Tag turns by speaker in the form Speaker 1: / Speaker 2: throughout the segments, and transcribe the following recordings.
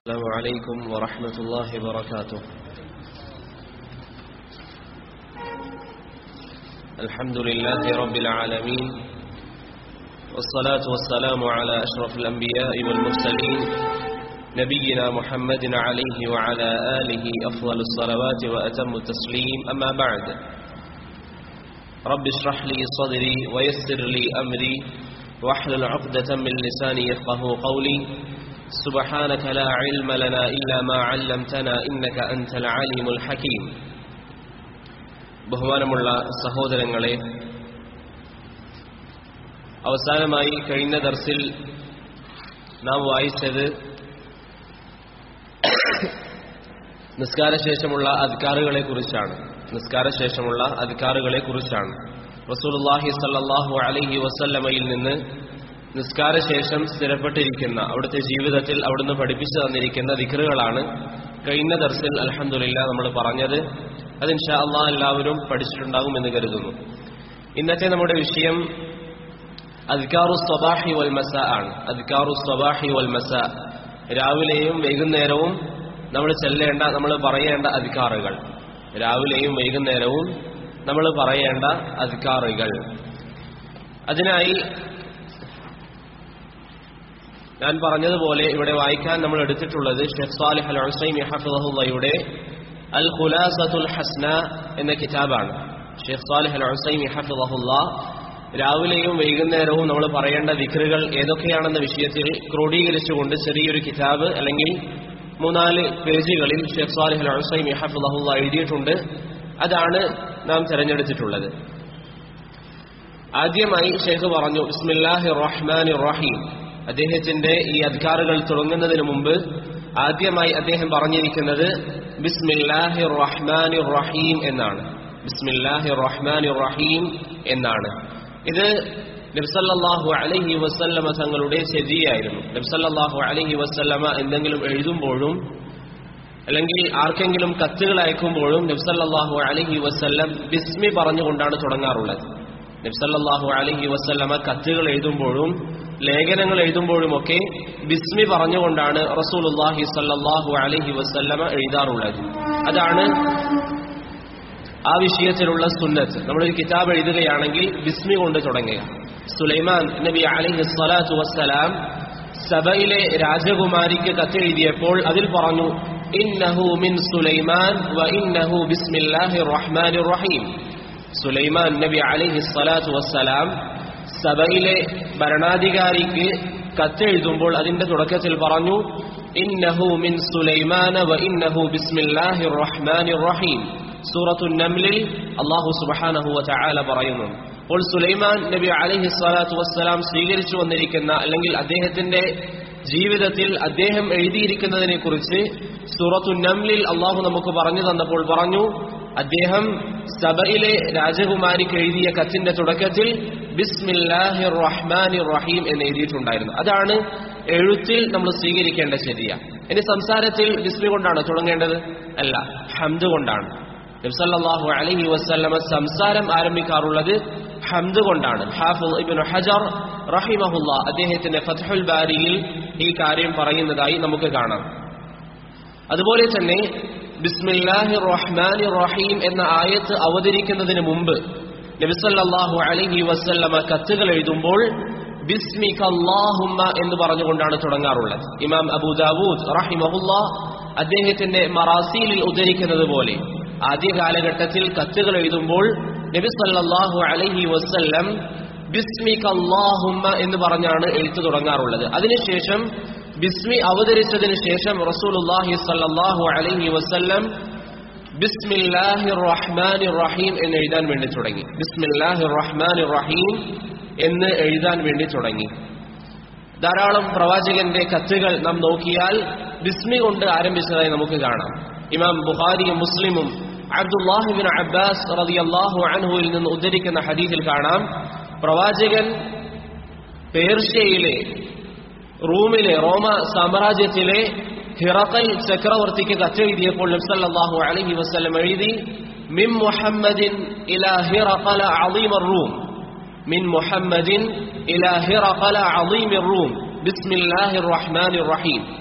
Speaker 1: السلام عليكم ورحمة الله وبركاته الحمد لله رب العالمين والصلاة والسلام على أشرف الأنبياء والمرسلين نبينا محمد عليه وعلى آله أفضل الصلوات وأتم التسليم أما بعد رب اشرح لي صدري ويسر لي أمري واحلل عقدة من لساني يفقه قولي سبحانك لا علم لنا إلا ما علمتنا إنك أنت العليم الحكيم ബഹുമാനമുള്ള സഹോദരങ്ങളെ അവസാനമായി കഴിഞ്ഞ ദർസിൽ നാം വായിച്ചത് നിസ്കാരശേഷമുള്ള അധികാറുകളെ കുറിച്ചാണ് നിസ്കാരശേഷമുള്ള അധികാറുകളെ കുറിച്ചാണ് റസൂലുള്ളാഹി സല്ലല്ലാഹു അലൈഹി വസല്ലമയിൽ നിന്ന് നിസ്കാരശേഷം സ്ഥിരപ്പെട്ടിരിക്കുന്ന അവിടുത്തെ ജീവിതത്തിൽ അവിടുന്ന് പഠിപ്പിച്ചു തന്നിരിക്കുന്ന ദിക്റുകളാണ് കഴിഞ്ഞ ദർസിൽ അലഹമുല്ല നമ്മൾ പറഞ്ഞത് അത് ഇൻഷാ അള്ളാഹ് എല്ലാവരും പഠിച്ചിട്ടുണ്ടാകുമെന്ന് കരുതുന്നു ഇന്നത്തെ നമ്മുടെ വിഷയം അദ്കാറു സ്വബാഹി വൽ മസ ആണ് അദ്കാറു സ്വബാഹി വൽ മസ രാവിലെയും വൈകുന്നേരവും നമ്മൾ ചെല്ലേണ്ട നമ്മൾ പറയേണ്ട അധികാറുകൾ രാവിലെയും വൈകുന്നേരവും നമ്മൾ പറയേണ്ട അധികാറുകൾ അതിനായി ഞാൻ പറഞ്ഞതുപോലെ ഇവിടെ വായിക്കാൻ നമ്മൾ എടുത്തിട്ടുള്ളത് ഷെഖ് സാലിഹ് അൽ ഹുസൈൻ ഹഫിദുള്ളയുടെ അൽ ഖുലാസത്തുൽ ഹസ്ന എന്ന കിതാബാണ് ഷെഖ് സാലിഹ് അൽ ഹുസൈൻ ഹഫിദുള്ള രാവിലെയും വൈകുന്നേരവും നമ്മൾ പറയേണ്ട വിക്രുകൾ ഏതൊക്കെയാണെന്ന വിഷയത്തിൽ ക്രോഡീകരിച്ചുകൊണ്ട് ചെറിയൊരു കിതാബ് അല്ലെങ്കിൽ മൂന്നാല് പേജുകളിൽ ഷെഖ് സാലിഹ് അൽ ഹുസൈൻ ഹഫിദുള്ള എഴുതിയിട്ടുണ്ട് അതാണ് നാം തിരഞ്ഞെടുത്തിട്ടുള്ളത് ആദ്യമായി ഷെയ്ഖ് പറഞ്ഞു ബിസ്മില്ലാഹി റഹ്മാൻ റഹീം അദ്ദേഹത്തിന്റെ ഈ അധികാറുകൾ തുടങ്ങുന്നതിന് മുമ്പ് ആദ്യമായി അദ്ദേഹം പറഞ്ഞിരിക്കുന്നത് ബിസ്മില്ലാഹി റഹ്മാനി റഹീം എന്നാണ് ബിസ്മില്ലാഹി റഹ്മാനി റഹീം എന്നാണ് ഇത് നബ്സല്ലാഹു അലഹി വസല്ലമ തങ്ങളുടെ ശരിയായിരുന്നു നബ്സല്ലാഹു അലഹി വസല്ലമ എന്തെങ്കിലും എഴുതുമ്പോഴും അല്ലെങ്കിൽ ആർക്കെങ്കിലും കത്തുകൾ അയക്കുമ്പോഴും നബ്സല്ലാഹു അലഹി വസല്ലം ബിസ്മി പറഞ്ഞുകൊണ്ടാണ് തുടങ്ങാറുള്ളത് നബ്സല്ലാഹു അലഹി വസല്ലമ കത്തുകൾ എഴുതുമ്പോഴും ലേഖനങ്ങൾ എഴുതുമ്പോഴുമൊക്കെ ബിസ്മി പറഞ്ഞുകൊണ്ടാണ് റസൂലുല്ലാഹി സല്ലാഹു അലഹി വസല്ലമ എഴുതാറുള്ളത് അതാണ് ആ വിഷയത്തിലുള്ള സുന്നത്ത് നമ്മളൊരു കിതാബ് എഴുതുകയാണെങ്കിൽ ബിസ്മി കൊണ്ട് തുടങ്ങുക സുലൈമാൻ നബി അലഹി സ്വലാത്തു വസ്സലാം സഭയിലെ രാജകുമാരിക്ക് കത്തെഴുതിയപ്പോൾ അതിൽ പറഞ്ഞു ഇന്നഹു മിൻ സുലൈമാൻ വ ഇന്നഹു ബിസ്മില്ലാഹി റഹ്മാൻ റഹീം സുലൈമാൻ നബി അലഹി സ്വലാത്തു വസ്സലാം സഭയിലെ ഭരണാധികാരിക്ക് കത്തെഴുതുമ്പോൾ അതിന്റെ തുടക്കത്തിൽ പറഞ്ഞു ഇന്നഹു മിൻ സുലൈമാന വ ഇന്നഹു ബിസ്മില്ലാഹി റഹ്മാൻ റഹീം സൂറത്തു നംലിൽ അള്ളാഹു സുബഹാനഹു വതആല പറയുന്നു അപ്പോൾ സുലൈമാൻ നബി അലൈഹി സ്വലാത്തു വസ്സലാം സ്വീകരിച്ചു വന്നിരിക്കുന്ന അല്ലെങ്കിൽ അദ്ദേഹത്തിന്റെ ജീവിതത്തിൽ അദ്ദേഹം എഴുതിയിരിക്കുന്നതിനെ കുറിച്ച് സൂറത്തു നംലിൽ അള്ളാഹു നമുക്ക് പറഞ്ഞു തന്നപ്പോൾ പറഞ്ഞു അദ്ദേഹം സഭയിലെ രാജകുമാരിക്ക് എഴുതിയ കത്തിന്റെ തുടക്കത്തിൽ ബിസ്മില്ലാഹി റഹ്മാനി റഹീം എന്ന് എഴുതിയിട്ടുണ്ടായിരുന്നു അതാണ് എഴുത്തിൽ നമ്മൾ സ്വീകരിക്കേണ്ട ശരിയ ഇനി സംസാരത്തിൽ ബിസ്മി കൊണ്ടാണ് തുടങ്ങേണ്ടത് അല്ല ഹംദ് കൊണ്ടാണ് നബ്സല്ലാഹു അലഹി വസ്ല്ലമ സംസാരം ആരംഭിക്കാറുള്ളത് ഹംദ് കൊണ്ടാണ് ഹാഫുൽ ഇബിൻ ഹജർ റഹിമഹുല്ല അദ്ദേഹത്തിന്റെ ഫത്ഹുൽ ബാരിയിൽ ഈ കാര്യം പറയുന്നതായി നമുക്ക് കാണാം അതുപോലെ തന്നെ ബിസ്മില്ലാഹി റഹ്മാൻ റഹീം എന്ന ആയത്ത് അവതരിക്കുന്നതിന് മുമ്പ് നബിസല്ലാഹു അലഹി വസ്ല്ലമ കത്തുകൾ എഴുതുമ്പോൾ ബിസ്മിക അല്ലാഹുമ്മ എന്ന് പറഞ്ഞുകൊണ്ടാണ് തുടങ്ങാറുള്ളത് ഇമാം അബൂദാവൂദ് റഹിമഹുല്ല അദ്ദേഹത്തിന്റെ മറാസീലിൽ ഉദ്ധരിക്കുന്നത് പോലെ ആദ്യ കാലഘട്ടത്തിൽ കത്തുകൾ എഴുതുമ്പോൾ നബി സല്ലാഹു അലഹി വസ്ല്ലം ബിസ്മിക അല്ലാഹുമ്മ എന്ന് പറഞ്ഞാണ് എഴുത്ത് തുടങ്ങാറുള്ളത് അതിനുശേഷം ബിസ്മി അവതരിച്ചതിന് ശേഷം റസൂലുല്ലാഹി സല്ലല്ലാഹു അലൈഹി വസല്ലം ബിസ്മില്ലാഹി റഹ്മാനി റഹീം എന്ന് എഴുതാൻ വേണ്ടി തുടങ്ങി ബിസ്മില്ലാഹി റഹ്മാനി റഹീം എന്ന് എഴുതാൻ വേണ്ടി തുടങ്ങി ധാരാളം പ്രവാചകന്റെ കത്തുകൾ നാം നോക്കിയാൽ ബിസ്മി കൊണ്ട് ആരംഭിച്ചതായി നമുക്ക് കാണാം ഇമാം ബുഖാരിയും മുസ്ലിമും അബ്ദുല്ലാഹിബിൻ അബ്ബാസ് റളിയല്ലാഹു അൻഹുവിൽ നിന്ന് ഉദ്ധരിക്കുന്ന ഹദീസിൽ കാണാം പ്രവാചകൻ പേർഷ്യയിലെ റൂമിലെ റോമ സാമ്രാജ്യത്തിലെ ഹിറക്കൽ ചക്രവർത്തിക്ക് കത്തെഴുതിയപ്പോൾ നബ്സല്ലാഹു അലഹി വസ്ലം എഴുതി മിൻ മുഹമ്മദിൻ ഇലാ ഹിറഖല അളീമ റൂം മിൻ മുഹമ്മദിൻ ഇലാ ഹിറഖല അളീമ റൂം ബിസ്മില്ലാഹിർ റഹ്മാനിർ റഹീം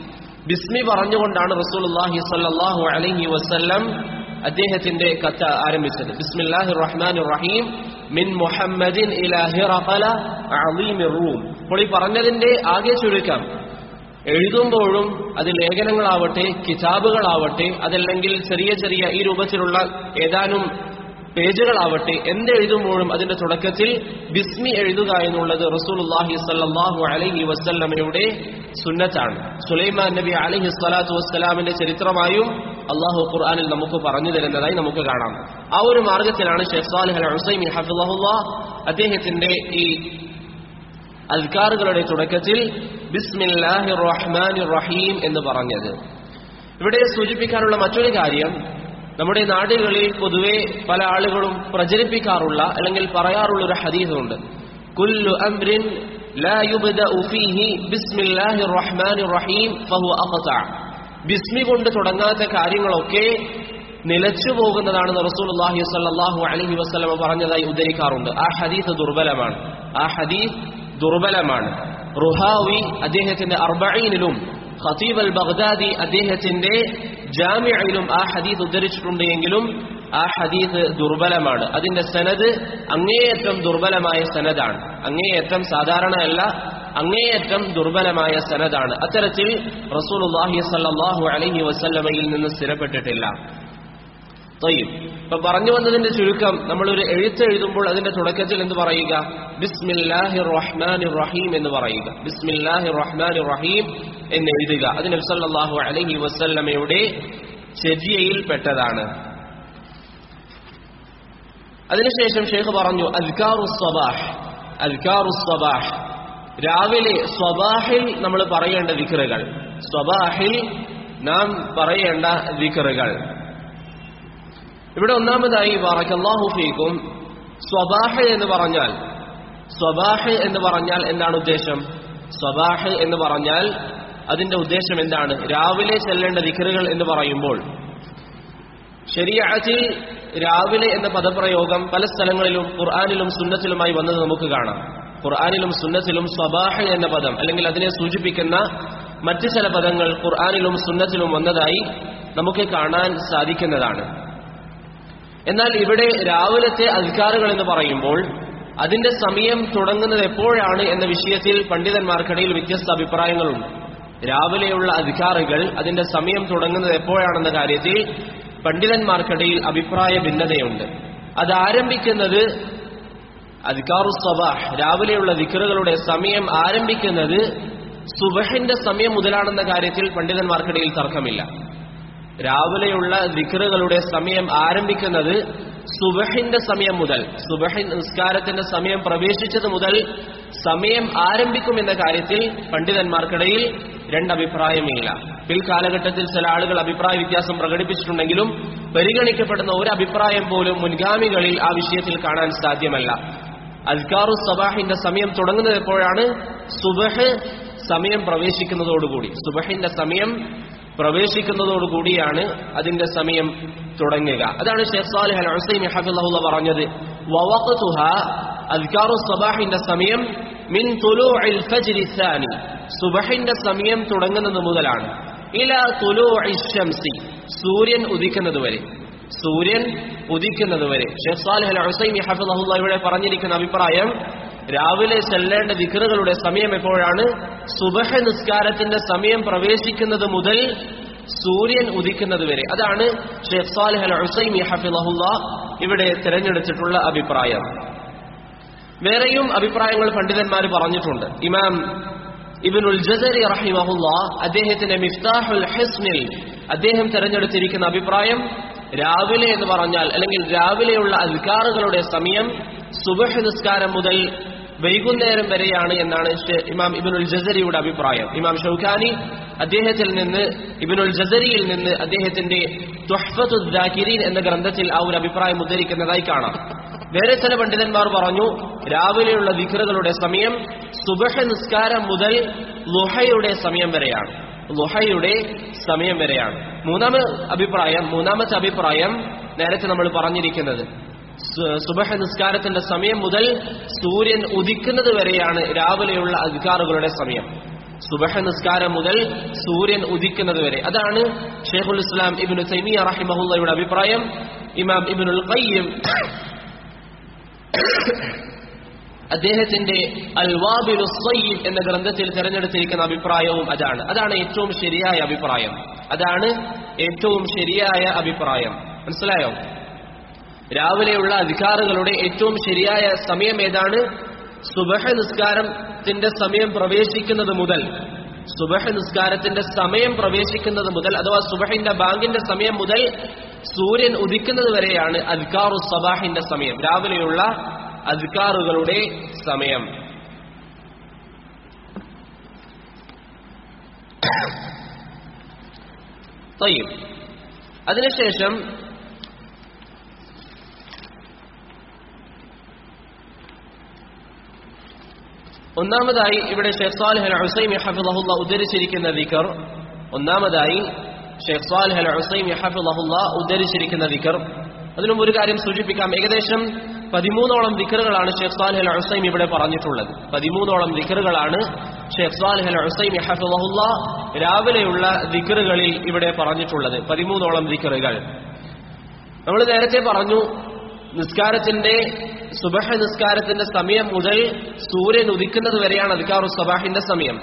Speaker 1: ബിസ്മി പറഞ്ഞുകൊണ്ടാണ് റസൂലുള്ളാഹി സ്വല്ലല്ലാഹു അലൈഹി വസല്ലം അദ്ദേഹത്തിന്റെ കത്ത് ആരംഭിച്ചത് ബിസ്മില്ലാഹി റഹ്മാൻ റഹീം മിൻ മുഹമ്മദിൻ ഇലാ ഹിറഖല അളീമിർ റൂം അപ്പോൾ ഈ പറഞ്ഞതിന്റെ ആകെ ചുരുക്കം എഴുതുമ്പോഴും അത് ലേഖനങ്ങളാവട്ടെ കിതാബുകളാവട്ടെ അതല്ലെങ്കിൽ ചെറിയ ചെറിയ ഈ രൂപത്തിലുള്ള ഏതാനും പേജുകളാവട്ടെ എന്തെഴുതുമ്പോഴും അതിന്റെ തുടക്കത്തിൽ ബിസ്മി എഴുതുക എന്നുള്ളത് റസൂലുള്ളാഹി സല്ലല്ലാഹു അലൈഹി വസല്ലമയുടെ സുന്നത്താണ് സുലൈമാൻ നബി അലൈഹി സ്വലാത്തു വസ്സലാമിന്റെ ചരിത്രമായും അള്ളാഹു ഖുർആനിൽ നമുക്ക് പറഞ്ഞു തരുന്നതായി നമുക്ക് കാണാം ആ ഒരു മാർഗത്തിലാണ് ഷെയ്ഖ് സാലിഹ് അൽ ഹുസൈമി ഹഫിളഹുല്ലാ അദ്ദേഹത്തിന്റെ ഈ അൽക്കാറുകളുടെ തുടക്കത്തിൽ ബിസ്മില്ലാഹി റഹ്മാൻ റഹീം എന്ന് പറഞ്ഞത് ഇവിടെ സൂചിപ്പിക്കാനുള്ള മറ്റൊരു കാര്യം നമ്മുടെ നാടുകളിൽ പൊതുവെ പല ആളുകളും പ്രചരിപ്പിക്കാറുള്ള അല്ലെങ്കിൽ പറയാറുള്ള ഒരു ഹദീസുണ്ട് കുല്ലു അംരിൻ ലാ യുബ്ദഉ ഫീഹി ബിസ്മില്ലാഹിർ റഹ്മാനിർ റഹീം ഫഹുവ അഖ്തഅ ബിസ്മി കൊണ്ട് തുടങ്ങാത്ത കാര്യങ്ങളൊക്കെ നിലച്ചു പോകുന്നതാണെന്ന് റസൂലുള്ളാഹി സ്വല്ലല്ലാഹു അലൈഹി വസല്ലം പറഞ്ഞതായി ഉദ്ധരിക്കാറുണ്ട് ആ ഹദീസ് ദുർബലമാണ് ആ ഹദീസ് ദുർബലമാണ് റുഹാവി അദ്ദേഹത്തിന്റെ അർബഈനിലും ഖതീബ് അൽ ബഗ്ദാദി അദ്ദേഹത്തിന്റെ ജാമിഅയിലും ആ ഹദീസ് ഉദ്ധരിച്ചിട്ടുണ്ട് എങ്കിലും ആ ഹദീസ് ദുർബലമാണ് അതിന്റെ സനത് അങ്ങേയറ്റം ദുർബലമായ സനതാണ് അങ്ങേയറ്റം സാധാരണയല്ല അങ്ങേയറ്റം ദുർബലമായ സനതാണ് അത്തരത്തിൽ റസൂലുള്ളാഹി സ്വല്ലല്ലാഹു അലൈഹി വസല്ലമയിൽ നിന്ന് സ്ഥിരപ്പെട്ടിട്ടില്ല തൊയ്യും ഇപ്പൊ പറഞ്ഞു വന്നതിന്റെ ചുരുക്കം നമ്മളൊരു എഴുത്ത് എഴുതുമ്പോൾ അതിന്റെ തുടക്കത്തിൽ എന്ത് പറയുക ബിസ്മില്ലാഹി റഹ്മാൻ റഹീം എന്ന് പറയുക ബിസ്മില്ലാഹി റഹ്മാൻ റഹീം എന്ന് എഴുതുക അത് നബ്സല്ലാഹു അലൈഹി വസല്ലമയുടെ ചെജിയയിൽ പെട്ടതാണ് അതിനുശേഷം ഷെയ്ഖ് പറഞ്ഞു അൽക്കാറു സ്വബാഹ് അൽക്കാറു സ്വബാഹ് രാവിലെ സ്വബാഹിൽ നമ്മൾ പറയേണ്ട വിക്റുകൾ സ്വബാഹിൽ നാം പറയേണ്ട വിക്റുകൾ ഇവിടെ ഒന്നാമതായി ബാറക്കല്ലാഹു ഫീക്കും സ്വബാഹ് എന്ന് പറഞ്ഞാൽ സ്വബാഹ് എന്ന് പറഞ്ഞാൽ എന്താണ് ഉദ്ദേശം സ്വബാഹ് എന്ന് പറഞ്ഞാൽ അതിന്റെ ഉദ്ദേശം എന്താണ് രാവിലെ ചെല്ലേണ്ട ദിക്കറുകൾ എന്ന് പറയുമ്പോൾ ശരിയാത്തിൽ രാവിലെ എന്ന പദപ്രയോഗം പല സ്ഥലങ്ങളിലും ഖുർആാനിലും സുന്നത്തിലുമായി വന്നത് നമുക്ക് കാണാം ഖുർആാനിലും സുന്നത്തിലും സ്വബാഹ് എന്ന പദം അല്ലെങ്കിൽ അതിനെ സൂചിപ്പിക്കുന്ന മറ്റ് ചില പദങ്ങൾ ഖുർആാനിലും സുന്നത്തിലും വന്നതായി നമുക്ക് കാണാൻ സാധിക്കുന്നതാണ് എന്നാൽ ഇവിടെ രാവിലത്തെ അധികാറുകൾ എന്ന് പറയുമ്പോൾ അതിന്റെ സമയം തുടങ്ങുന്നത് എപ്പോഴാണ് എന്ന വിഷയത്തിൽ പണ്ഡിതന്മാർക്കിടയിൽ വ്യത്യസ്ത അഭിപ്രായങ്ങളുണ്ട് രാവിലെയുള്ള അധികാറുകൾ അതിന്റെ സമയം തുടങ്ങുന്നത് എപ്പോഴാണെന്ന കാര്യത്തിൽ പണ്ഡിതന്മാർക്കിടയിൽ അഭിപ്രായ ഭിന്നതയുണ്ട് അത് ആരംഭിക്കുന്നത് അധികാറു സബാഹ് രാവിലെയുള്ള ദിക്കറുകളുടെ സമയം ആരംഭിക്കുന്നത് സുബഹിന്റെ സമയം മുതലാണെന്ന കാര്യത്തിൽ പണ്ഡിതന്മാർക്കിടയിൽ തർക്കമില്ല രാവിലെയുള്ള ദിക്കറുകളുടെ സമയം ആരംഭിക്കുന്നത് സുബഹിന്റെ സമയം മുതൽ സുബഹി നിസ്കാരത്തിന്റെ സമയം പ്രവേശിച്ചത് മുതൽ സമയം ആരംഭിക്കുമെന്ന കാര്യത്തിൽ പണ്ഡിതന്മാർക്കിടയിൽ രണ്ടഭിപ്രായമില്ല പിൽക്കാലഘട്ടത്തിൽ ചില ആളുകൾ അഭിപ്രായ വ്യത്യാസം പ്രകടിപ്പിച്ചിട്ടുണ്ടെങ്കിലും പരിഗണിക്കപ്പെടുന്ന ഒരു അഭിപ്രായം പോലും മുൻഗാമികളിൽ ആ വിഷയത്തിൽ കാണാൻ സാധ്യമല്ല അൽക്കാറു സബാഹിന്റെ സമയം തുടങ്ങുന്നത് എപ്പോഴാണ് സുബഹ് സമയം പ്രവേശിക്കുന്നതോടുകൂടി സുബഹിന്റെ സമയം പ്രവേശിക്കുന്നതോടുകൂടിയാണ് അതിന്റെ സമയം തുടങ്ങുക അതാണ് ഷെയ്ഖ് സാലിഹ് അൽ ഹുസൈമി ഹഫിളഹുല്ല പറഞ്ഞത് വവഖതുഹ അദ്കാറു സബാഹിന്റെ സമയം മിൻ തുലൂഇൽ ഫജ്രി സാനി സുബഹിന്റെ സമയം തുടങ്ങുന്നത് മുതലാണ് ഇല തുലൂഇ ശംസി സൂര്യൻ ഉദിക്കുന്നത് വരെ സൂര്യൻ ഉദിക്കുന്നത് വരെ ഷെയ്ഖ് സാലിഹ് അൽ ഹുസൈമി ഹഫിളഹുല്ല ഇവിടെ പറഞ്ഞിരിക്കുന്ന അഭിപ്രായം രാവിലെ ചെല്ലേണ്ട വിക്റുകളുടെ സമയം എപ്പോഴാണ് സുബഹ നിസ്കാരത്തിന്റെ സമയം പ്രവേശിക്കുന്നത് മുതൽ സൂര്യൻ ഉദിക്കുന്നത് വരെ അതാണ് ഷെയ്ഖ് സാലിഹ് അൽ ഹുസൈമി ഹഫിളഹുല്ല ഇവിടെ തിരഞ്ഞെടുത്തിട്ടുള്ള അഭിപ്രായം വേറെയും അഭിപ്രായങ്ങൾ പണ്ഡിതന്മാർ പറഞ്ഞിട്ടുണ്ട് ഇമാം ഇബിനുൽ ജസരി റഹിമഹുല്ല അദ്ദേഹത്തിന്റെ മിഫ്താഹുൽ ഹസ്നിൽ അദ്ദേഹം തെരഞ്ഞെടുത്തിരിക്കുന്ന അഭിപ്രായം രാവിലെ എന്ന് പറഞ്ഞാൽ അല്ലെങ്കിൽ രാവിലെയുള്ള അധികാറുകളുടെ സമയം സുബഹ് നിസ്കാരം മുതൽ വൈകുന്നേരം വരെയാണ് എന്നാണ് ഇമാം ഇബിനുൽ ജസരിയുടെ അഭിപ്രായം ഇമാം ഷൗഖാനി അദ്ദേഹത്തിൽ നിന്ന് ഇബിനുൽ ജസരിയിൽ നിന്ന് അദ്ദേഹത്തിന്റെ ത്വഹ്ഫത്തുദ്ദാക്കിരീൻ എന്ന ഗ്രന്ഥത്തിൽ ആ ഒരു അഭിപ്രായം ഉദ്ധരിക്കുന്നതായി കാണാം വേറെ ചില പണ്ഡിതന്മാർ പറഞ്ഞു രാവിലെയുള്ള വിക്രകളുടെ സമയം സുബഹ നിസ്കാരം മുതൽ ലുഹയുടെ സമയം വരെയാണ് ലുഹയുടെ സമയം വരെയാണ് മൂന്നാമത് അഭിപ്രായം മൂന്നാമത്തെ അഭിപ്രായം നേരത്തെ നമ്മൾ പറഞ്ഞിരിക്കുന്നത് സുബഹ നിസ്കാരത്തിന്റെ സമയം മുതൽ സൂര്യൻ ഉദിക്കുന്നത് വരെയാണ് രാവിലെയുള്ള അധികാറുകളുടെ സമയം സുബഹ നിസ്കാരം മുതൽ സൂര്യൻ ഉദിക്കുന്നത് വരെ അതാണ് ഷെയ്ഖുൽ ഇസ്ലാം ഇബ്നു തൈമിയ റഹിമഹുല്ലയുടെ അഭിപ്രായം ഇമാം ഇബ്നുൽ ഖയ്യിം അദ്ദേഹത്തിന്റെ അൽ വാബിലു സയ്യിബ് എന്ന ഗ്രന്ഥത്തിൽ തിരഞ്ഞെടുത്തിരിക്കുന്ന അഭിപ്രായവും അതാണ് അതാണ് ഏറ്റവും ശരിയായ അഭിപ്രായം അതാണ് ഏറ്റവും ശരിയായ അഭിപ്രായം മനസ്സിലായോ രാവിലെയുള്ള അധികാറുകളുടെ ഏറ്റവും ശരിയായ സമയം ഏതാണ് സുബഹ നിസ്കാരത്തിന്റെ സമയം പ്രവേശിക്കുന്നത് മുതൽ സുബഹ നിസ്കാരത്തിന്റെ സമയം പ്രവേശിക്കുന്നത് മുതൽ അഥവാ സുബഹിന്റെ ബാങ്കിന്റെ സമയം മുതൽ സൂര്യൻ ഉദിക്കുന്നത് വരെയാണ് അദ്കാറു സബാഹിന്റെ സമയം രാവിലെയുള്ള അദ്കാറുകളുടെ സമയം طيب അതിനുശേഷം ഒന്നാമതായി ഇവിടെ ഷെയ്ഖ് സാലിഹ് അൽ ഹുസൈമി ഹഫിദഹുല്ല ഉദ്ധരിച്ചിരിക്കുന്ന ദിക്കർ ഒന്നാമതായി ഷെയ്ഖ് സാലിഹ് അൽ ഹുസൈമി ഹഫിദഹുല്ല ഉദ്ധരിച്ചിരിക്കുന്ന ദിക്കർ അതിനും ഒരു കാര്യം സൂചിപ്പിക്കാം ഏകദേശം പതിമൂന്നോളം ദിക്കറുകളാണ് ഷെയ്ഖ് സാലിഹ് അൽ ഹുസൈമി ഇവിടെ പറഞ്ഞിട്ടുള്ളത് പതിമൂന്നോളം ദിക്കറുകളാണ് ഷെയ്ഖ് സാലിഹ് അൽ ഹുസൈമി ഹഫിദഹുല്ല രാവിലെയുള്ള ദിക്കറുകളിൽ ഇവിടെ പറഞ്ഞിട്ടുള്ളത് പതിമൂന്നോളം ദിക്കറുകൾ നമ്മൾ നേരത്തെ പറഞ്ഞു നിസ്കാരത്തിന്റെ സുബഹ നിസ്കാരത്തിന്റെ സമയം മുതൽ സൂര്യൻ ഉദിക്കുന്നത് വരെയാണ് അധികാറു സബാഹിന്റെ സമയം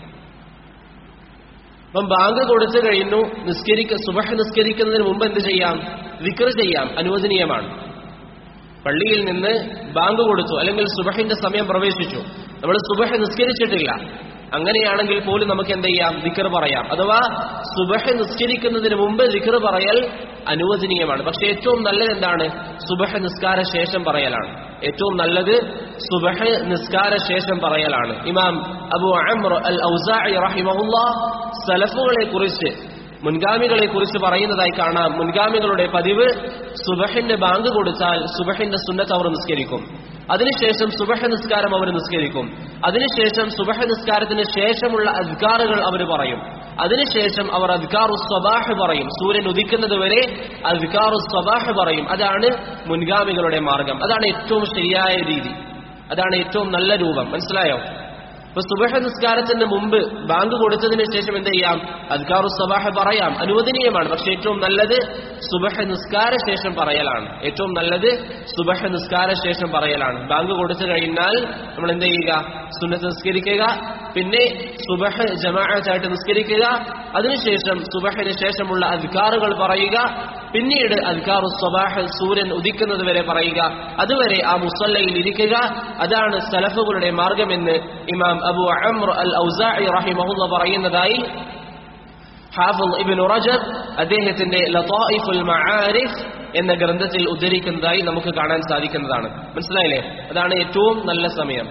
Speaker 1: അപ്പം ബാങ്ക് കൊടുത്തു കഴിഞ്ഞു നിസ്കരിക്ക സുബഹ നിസ്കരിക്കുന്നതിന് മുമ്പ് എന്ത് ചെയ്യാം വിക്ർ ചെയ്യാം അനുവദനീയമാണ് പള്ളിയിൽ നിന്ന് ബാങ്ക് കൊടുത്തു അല്ലെങ്കിൽ സുബഹിന്റെ സമയം പ്രവേശിച്ചു നമ്മൾ സുബഹ നിസ്കരിച്ചിട്ടില്ല അങ്ങനെയാണെങ്കിൽ പോലും നമുക്ക് എന്ത് ചെയ്യാം ദിക്കർ പറയാം അഥവാ സുബഹ നിസ്കരിക്കുന്നതിന് മുമ്പ് ദിക്കർ പറയൽ അനുവദനീയമാണ് പക്ഷെ ഏറ്റവും നല്ലത് എന്താണ് സുബഹ നിസ്കാര ശേഷം പറയലാണ് ഏറ്റവും നല്ലത് സുബഹ നിസ്കാര ശേഷം പറയലാണ് ഇമാം അബു അമ്ര അൽ ഔസാഇ റഹിമഹുല്ല സലഫുകളെ കുറിച്ച് മുൻഗാമികളെ കുറിച്ച് പറയുന്നതായി കാണാം മുൻഗാമികളുടെ പതിവ് സുബഹിന്റെ ബാങ്ക് കൊടുത്താൽ സുബഹിന്റെ സുന്നത്ത് അവർ നിസ്കരിക്കും അതിനുശേഷം സുബഹ നിസ്കാരം അവർ നിസ്കരിക്കും അതിനുശേഷം സുബഹ നിസ്കാരത്തിന് ശേഷമുള്ള അദ്കാറുകൾ അവർ പറയും അതിനുശേഷം അവർ അദ്കാറു സ്വബാഹ് പറയും സൂര്യൻ ഉദിക്കുന്നത് വരെ അദ്കാറു സ്വബാഹ് പറയും അതാണ് മുൻഗാമികളുടെ മാർഗം അതാണ് ഏറ്റവും ശരിയായ രീതി അതാണ് ഏറ്റവും നല്ല രൂപം മനസ്സിലായോ ഇപ്പൊ സുബഹ നിസ്കാരത്തിന് മുമ്പ് ബാങ്ക് കൊടുത്തതിന് ശേഷം എന്ത് ചെയ്യാം അദ്കാറു സബാഹ പറയാം അനുവദനീയമാണ് പക്ഷെ ഏറ്റവും നല്ലത് സുബഹ നിസ്കാര ശേഷം പറയലാണ് ഏറ്റവും നല്ലത് സുബഹ നിസ്കാര ശേഷം പറയലാണ് ബാങ്ക് കൊടുത്തു കഴിഞ്ഞാൽ നമ്മൾ എന്ത് ചെയ്യുക സുന്നത്ത് നിസ്കരിക്കുക പിന്നെ സുബഹ ജമാഅത്തായിട്ട് നിസ്കരിക്കുക അതിനുശേഷം സുബഹിന് ശേഷമുള്ള അദ്കാറുകൾ പറയുക പിന്നീട് അദ്കാറു സബാഹ് സൂര്യൻ ഉദിക്കുന്നത് വരെ പറയുക അതുവരെ ആ മുസല്ലയിൽ ഇരിക്കുക അതാണ് സലഫുകളുടെ മാർഗമെന്ന് ഇമാം അബു അമ്ര അൽ ഔസാഇ റഹിമഹുല്ല പറയുന്നതായി ഹാഫിൾ ഇബ്നു റജബ് അദ്ദേഹത്തിന്റെ ലതായിഫുൽ മആരിഫ് എന്ന ഗ്രന്ഥത്തിൽ ഉദ്ധരിക്കുന്നതായി നമുക്ക് കാണാൻ സാധിക്കുന്നതാണ് മനസ്സിലായില്ലേ അതാണ് ഏറ്റവും നല്ല സമയം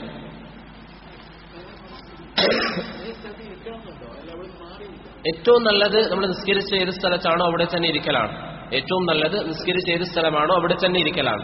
Speaker 1: ഏറ്റവും നല്ലത് നമ്മൾ നിസ്കരിച്ച ഏത് സ്ഥലത്താണോ അവിടെ തന്നെ ഇരിക്കലാണ് ഏറ്റവും നല്ലത് നിസ്കരിച്ച ഏത് സ്ഥലമാണോ അവിടെ തന്നെ ഇരിക്കലാണ്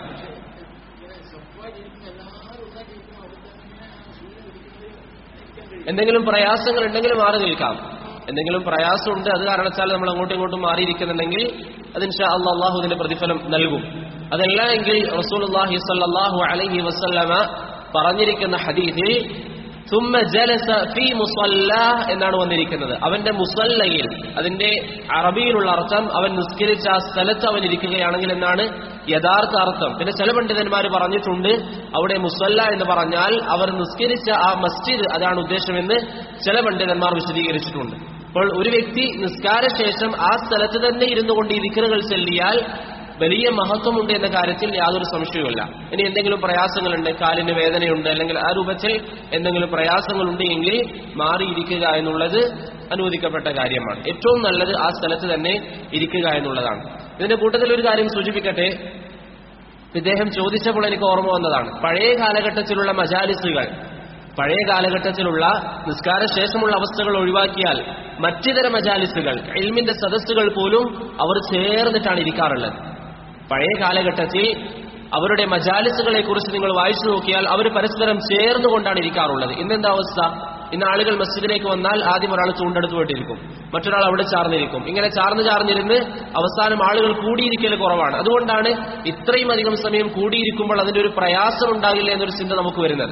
Speaker 1: എന്തെങ്കിലും പ്രയാസങ്ങൾ ഉണ്ടെങ്കിൽ മാറി നിൽക്കാം എന്തെങ്കിലും പ്രയാസമുണ്ട് അത് കാരണത്താൽ നമ്മൾ അങ്ങോട്ടും ഇങ്ങോട്ടും മാറിയിരിക്കുന്നുണ്ടെങ്കിൽ അതിൻഷാ അള്ളാഹ് അള്ളാഹു ഇതിന്റെ പ്രതിഫലം നൽകും അതല്ല എങ്കിൽ റസൂലുള്ളാഹി സ്വല്ലല്ലാഹു അലൈഹി വസല്ലമ പറഞ്ഞിരിക്കുന്ന ഹദീസിൽ ثم جلس في مصلاه എന്നാണ് വന്നിരിക്കുന്നത് അവന്റെ മുസല്ലയിൽ അതിന്റെ അറബിയിലുള്ള അർത്ഥം അവൻ നിസ്കരിച്ച ആ സ്ഥലത്ത് അവൻ ഇരിക്കുകയാണെങ്കിൽ എന്നാണ് യഥാർത്ഥ അർത്ഥം പിന്നെ ചില പണ്ഡിതന്മാർ പറഞ്ഞിട്ടുണ്ട് അവിടെ മുസല്ല എന്ന് പറഞ്ഞാൽ അവർ നിസ്കരിച്ച ആ മസ്ജിദ് അതാണ് ഉദ്ദേശമെന്ന് ചില പണ്ഡിതന്മാർ വിശദീകരിച്ചിട്ടുണ്ട് അപ്പോൾ ഒരു വ്യക്തി നിസ്കാര ശേഷം ആ സ്ഥലത്ത് തന്നെ ഇരുന്നു കൊണ്ട് ഈ ദിക്കറുകൾ ചെല്ലിയാൽ വലിയ മഹത്വമുണ്ട് എന്ന കാര്യത്തിൽ യാതൊരു സംശയവുമില്ല ഇനി എന്തെങ്കിലും പ്രയാസങ്ങളുണ്ട് കാലിന് വേദനയുണ്ട് അല്ലെങ്കിൽ ആ രൂപത്തിൽ എന്തെങ്കിലും പ്രയാസങ്ങളുണ്ട് എങ്കിൽ മാറിയിരിക്കുക എന്നുള്ളത് അനുവദിക്കപ്പെട്ട കാര്യമാണ് ഏറ്റവും നല്ലത് ആ സ്ഥലത്ത് തന്നെ ഇരിക്കുക എന്നുള്ളതാണ് ഇതിന്റെ കൂട്ടത്തിൽ ഒരു കാര്യം സൂചിപ്പിക്കട്ടെ ഇദ്ദേഹം ചോദിച്ചപ്പോൾ എനിക്ക് ഓർമ്മ വന്നതാണ് പഴയ കാലഘട്ടത്തിലുള്ള മജാലിസുകൾ പഴയ കാലഘട്ടത്തിലുള്ള നിസ്കാര ശേഷമുള്ള അവസ്ഥകൾ ഒഴിവാക്കിയാൽ മറ്റിതര മജാലിസുകൾ എൽമിന്റെ സദസ്സുകൾ പോലും അവർ ചേർന്നിട്ടാണ് ഇരിക്കാറുള്ളത് പഴയ കാലഘട്ടത്തിൽ അവരുടെ മജാലിസുകളെ കുറിച്ച് നിങ്ങൾ വായിച്ചു നോക്കിയാൽ അവർ പരസ്പരം ചേർന്നുകൊണ്ടാണ് ഇരിക്കാറുള്ളത് ഇന്നെന്താ അവസ്ഥ ഇന്ന് ആളുകൾ മസ്ജിദിലേക്ക് വന്നാൽ ആദ്യം ഒരാൾ ചൂണ്ടെടുത്ത് പോയിട്ടിരിക്കും മറ്റൊരാൾ അവിടെ ചാർന്നിരിക്കും ഇങ്ങനെ ചാർന്ന് ചാർന്നിരുന്ന് അവസാനം ആളുകൾ കൂടിയിരിക്കൽ കുറവാണ് അതുകൊണ്ടാണ് ഇത്രയും അധികം സമയം കൂടിയിരിക്കുമ്പോൾ അതിന്റെ ഒരു പ്രയാസം ഉണ്ടാകില്ല എന്നൊരു ചിന്ത നമുക്ക് വരുന്നത്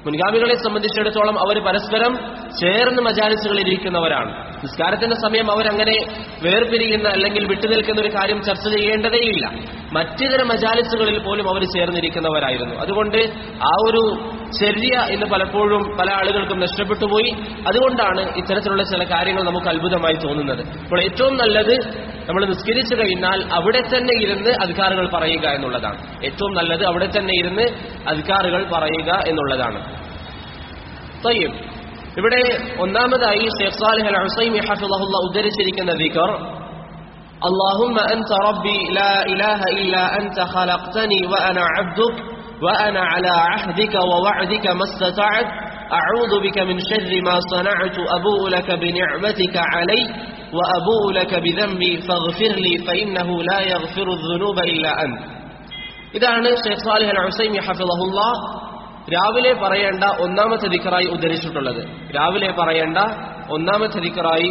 Speaker 1: മുൻഗാമികളെ സംബന്ധിച്ചിടത്തോളം അവർ പരസ്പരം ചേർന്ന് മജാലിസുകളിൽ ഇരിക്കുന്നവരാണ് നിസ്കാരത്തിന്റെ സമയം അവരങ്ങനെ വേർപിരിയുന്ന അല്ലെങ്കിൽ വിട്ടുനിൽക്കുന്ന ഒരു കാര്യം ചർച്ച ചെയ്യേണ്ടതേയില്ല മറ്റിതര മജാലിസുകളിൽ പോലും അവർ ചേർന്നിരിക്കുന്നവരായിരുന്നു അതുകൊണ്ട് ആ ഒരു ചര്യ ഇന്ന് പലപ്പോഴും പല ആളുകൾക്കും നഷ്ടപ്പെട്ടു പോയി അതുകൊണ്ടാണ് ഇത്തരത്തിലുള്ള ചില കാര്യങ്ങൾ നമുക്ക് അത്ഭുതമായി തോന്നുന്നത് അപ്പോൾ ഏറ്റവും നല്ലത് നമ്മൾ നിസ്കരിച്ചു കഴിഞ്ഞാൽ അവിടെ തന്നെ ഇരുന്ന് അധികാറുകൾ പറയുക എന്നുള്ളതാണ് ഏറ്റവും നല്ലത് അവിടെ തന്നെ ഇരുന്ന് അധികാറുകൾ പറയുക എന്നുള്ളതാണ് തയ്യം ഇവിടെ ഒന്നാമതായി ഷെയ്ഖ് സാലിഹ് അൽ ഹുസൈമി ഹഫിളഹുല്ല ഉദ്ധരിച്ചിരിക്കുന്ന ദിക്കർ اللهم أنت ربي لا إله إلا أنت خلقتني وأنا عبدك وأنا على عهدك ووعدك ما استطعت أعوذ بك من شر ما صنعت أبوء لك بنعمتك علي وأبوء لك بذنبي فاغفر لي فإنه لا يغفر الذنوب إلا أنت ഇതാണ് ഷെയ്ഖ് സാലിഹ് അൽ ഹുസൈമി ഹഫിളഹുല്ല രാവിലെ പറയേണ്ട ഒന്നാമത്തെ ദിക്കറായി ഉദ്ധരിച്ചിട്ടുള്ളത് രാവിലെ പറയേണ്ട ഒന്നാമത്തെ ദിക്കറായി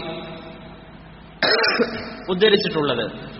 Speaker 1: ഉദ്ധരിച്ചിട്ടുള്ളത്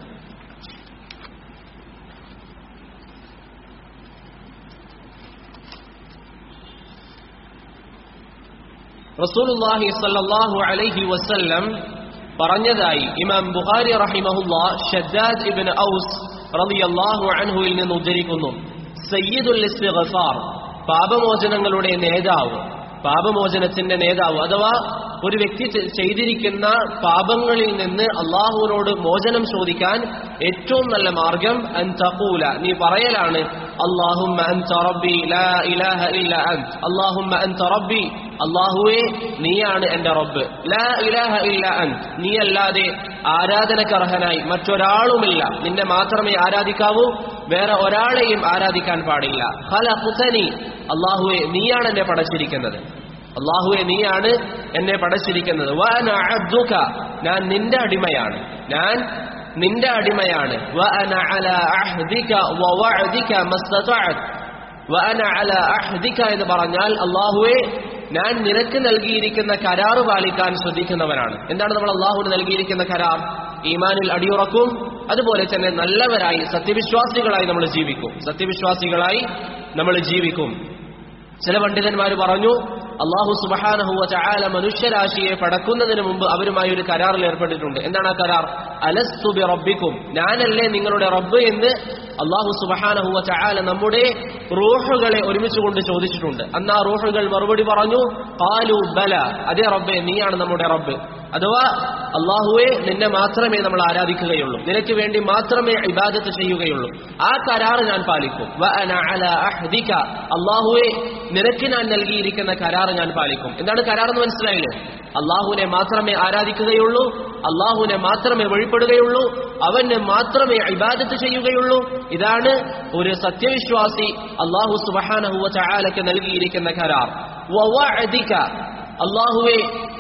Speaker 1: റസൂലുള്ളാഹി സല്ലല്ലാഹു അലൈഹി വസല്ലം പറഞ്ഞതായി ഇമാം ബുഖാരി റഹിമഹുല്ലാ ഷദ്ദാദ് ഇബ്നു ഔസ് റളിയല്ലാഹു അൻഹുവിൽ നിന്ന് ഉദ്ധരിക്കുന്നു സയ്യിദുൽ ഇസ്തിഗ്ഫാർ പാപമോചനങ്ങളുടെ നേതാവ് പാപമോചനത്തിന്റെ നേതാവ് അഥവാ ഒരു വ്യക്തി ചെ- ചെയ്തിരിക്കുന്ന പാപങ്ങളിൽ നിന്ന് അള്ളാഹുവിനോട് മോചനം ചോദിക്കാൻ ഏറ്റവും നല്ല മാർഗം അൻ തഖൂല നീ പറയലാണ് അള്ളാഹുമ്മ അൻത റബ്ബി ലാ ഇലാഹ ഇല്ല അൻത് അള്ളാഹുമ്മ അൻത റബ്ബി അള്ളാഹുവേ നീയാണ് എന്റെ റബ്ബ് ലാ ഇലാഹ ഇല്ല അൻത് നീ അല്ലാതെ ആരാധനക്കർഹനായി മറ്റൊരാളുമില്ല നിന്നെ മാത്രമേ ആരാധിക്കാവൂ വേറെ ഒരാളെയും ആരാധിക്കാൻ പാടില്ല ഖലഖ്തനി അള്ളാഹുവെ നീയാണ് എന്നെ പടച്ചിരിക്കുന്നത് അള്ളാഹുവെ നീയാണ് എന്നെ പടച്ചിരിക്കുന്നത് വഅന അബ്ദുക ഞാൻ നിന്റെ അടിമയാണ് ഞാൻ നിന്റെ അടിമയാണ് വഅന അലാ അഹ്ദിക വവഅദിക മസ്തതഅത് വഅന അലാ അഹ്ദിക എന്ന് പറഞ്ഞാൽ അള്ളാഹുവെ ഞാൻ നിനക്ക് നൽകിയിരിക്കുന്ന കരാറ് പാലിക്കാൻ ശ്രദ്ധിക്കുന്നവനാണ് എന്താണ് നമ്മൾ അള്ളാഹുവിന് നൽകിയിരിക്കുന്ന കരാർ ഈമാനിൽ അടിയുറക്കും അതുപോലെ തന്നെ നല്ലവരായി സത്യവിശ്വാസികളായി നമ്മൾ ജീവിക്കും സത്യവിശ്വാസികളായി നമ്മൾ ജീവിക്കും ചില പണ്ഡിതന്മാർ പറഞ്ഞു അള്ളാഹു സുബഹാനഹുവ ചായാല മനുഷ്യരാശിയെ പടക്കുന്നതിന് മുമ്പ് അവരുമായി ഒരു കരാറിൽ ഏർപ്പെട്ടിട്ടുണ്ട് എന്താണ് ആ കരാർ അലസ്തുബി റബ്ബിക്കും ഞാനല്ലേ നിങ്ങളുടെ റബ്ബ് എന്ന് അള്ളാഹു സുബഹാനഹുവ ചായാല നമ്മുടെ റൂഹുകളെ ഒരുമിച്ച് കൊണ്ട് ചോദിച്ചിട്ടുണ്ട് അന്ന് ആ റൂഹുകൾ മറുപടി പറഞ്ഞു കാലു ബല അതേ റബ്ബെ നീയാണ് നമ്മുടെ റബ്ബ് അഥവാ അള്ളാഹുവെ നിന്നെ മാത്രമേ നമ്മൾ ആരാധിക്കുകയുള്ളൂ നിനക്ക് വേണ്ടി മാത്രമേ ഇബാദത്ത് ചെയ്യുകയുള്ളൂ ആ കരാറ് ഞാൻ പാലിക്കും വഅന അലാ അഹ്ദിക അള്ളാഹുവെ നിനക്ക് ഞാൻ നൽകിയിരിക്കുന്ന കരാറ് ഞാൻ പാലിക്കും എന്താണ് കരാർ എന്ന് മനസ്സിലായില്ലേ അള്ളാഹുവിനെ മാത്രമേ ആരാധിക്കുകയുള്ളൂ അള്ളാഹുവിനെ മാത്രമേ വഴിപ്പെടുകയുള്ളൂ അവന് മാത്രമേ ഇബാദത്ത് ചെയ്യുകയുള്ളൂ ഇതാണ് ഒരു സത്യവിശ്വാസി അള്ളാഹു സുബഹാനഹുവ ചായാലക്ക് നൽകിയിരിക്കുന്ന കരാർ വവഅദിക അള്ളാഹുവെ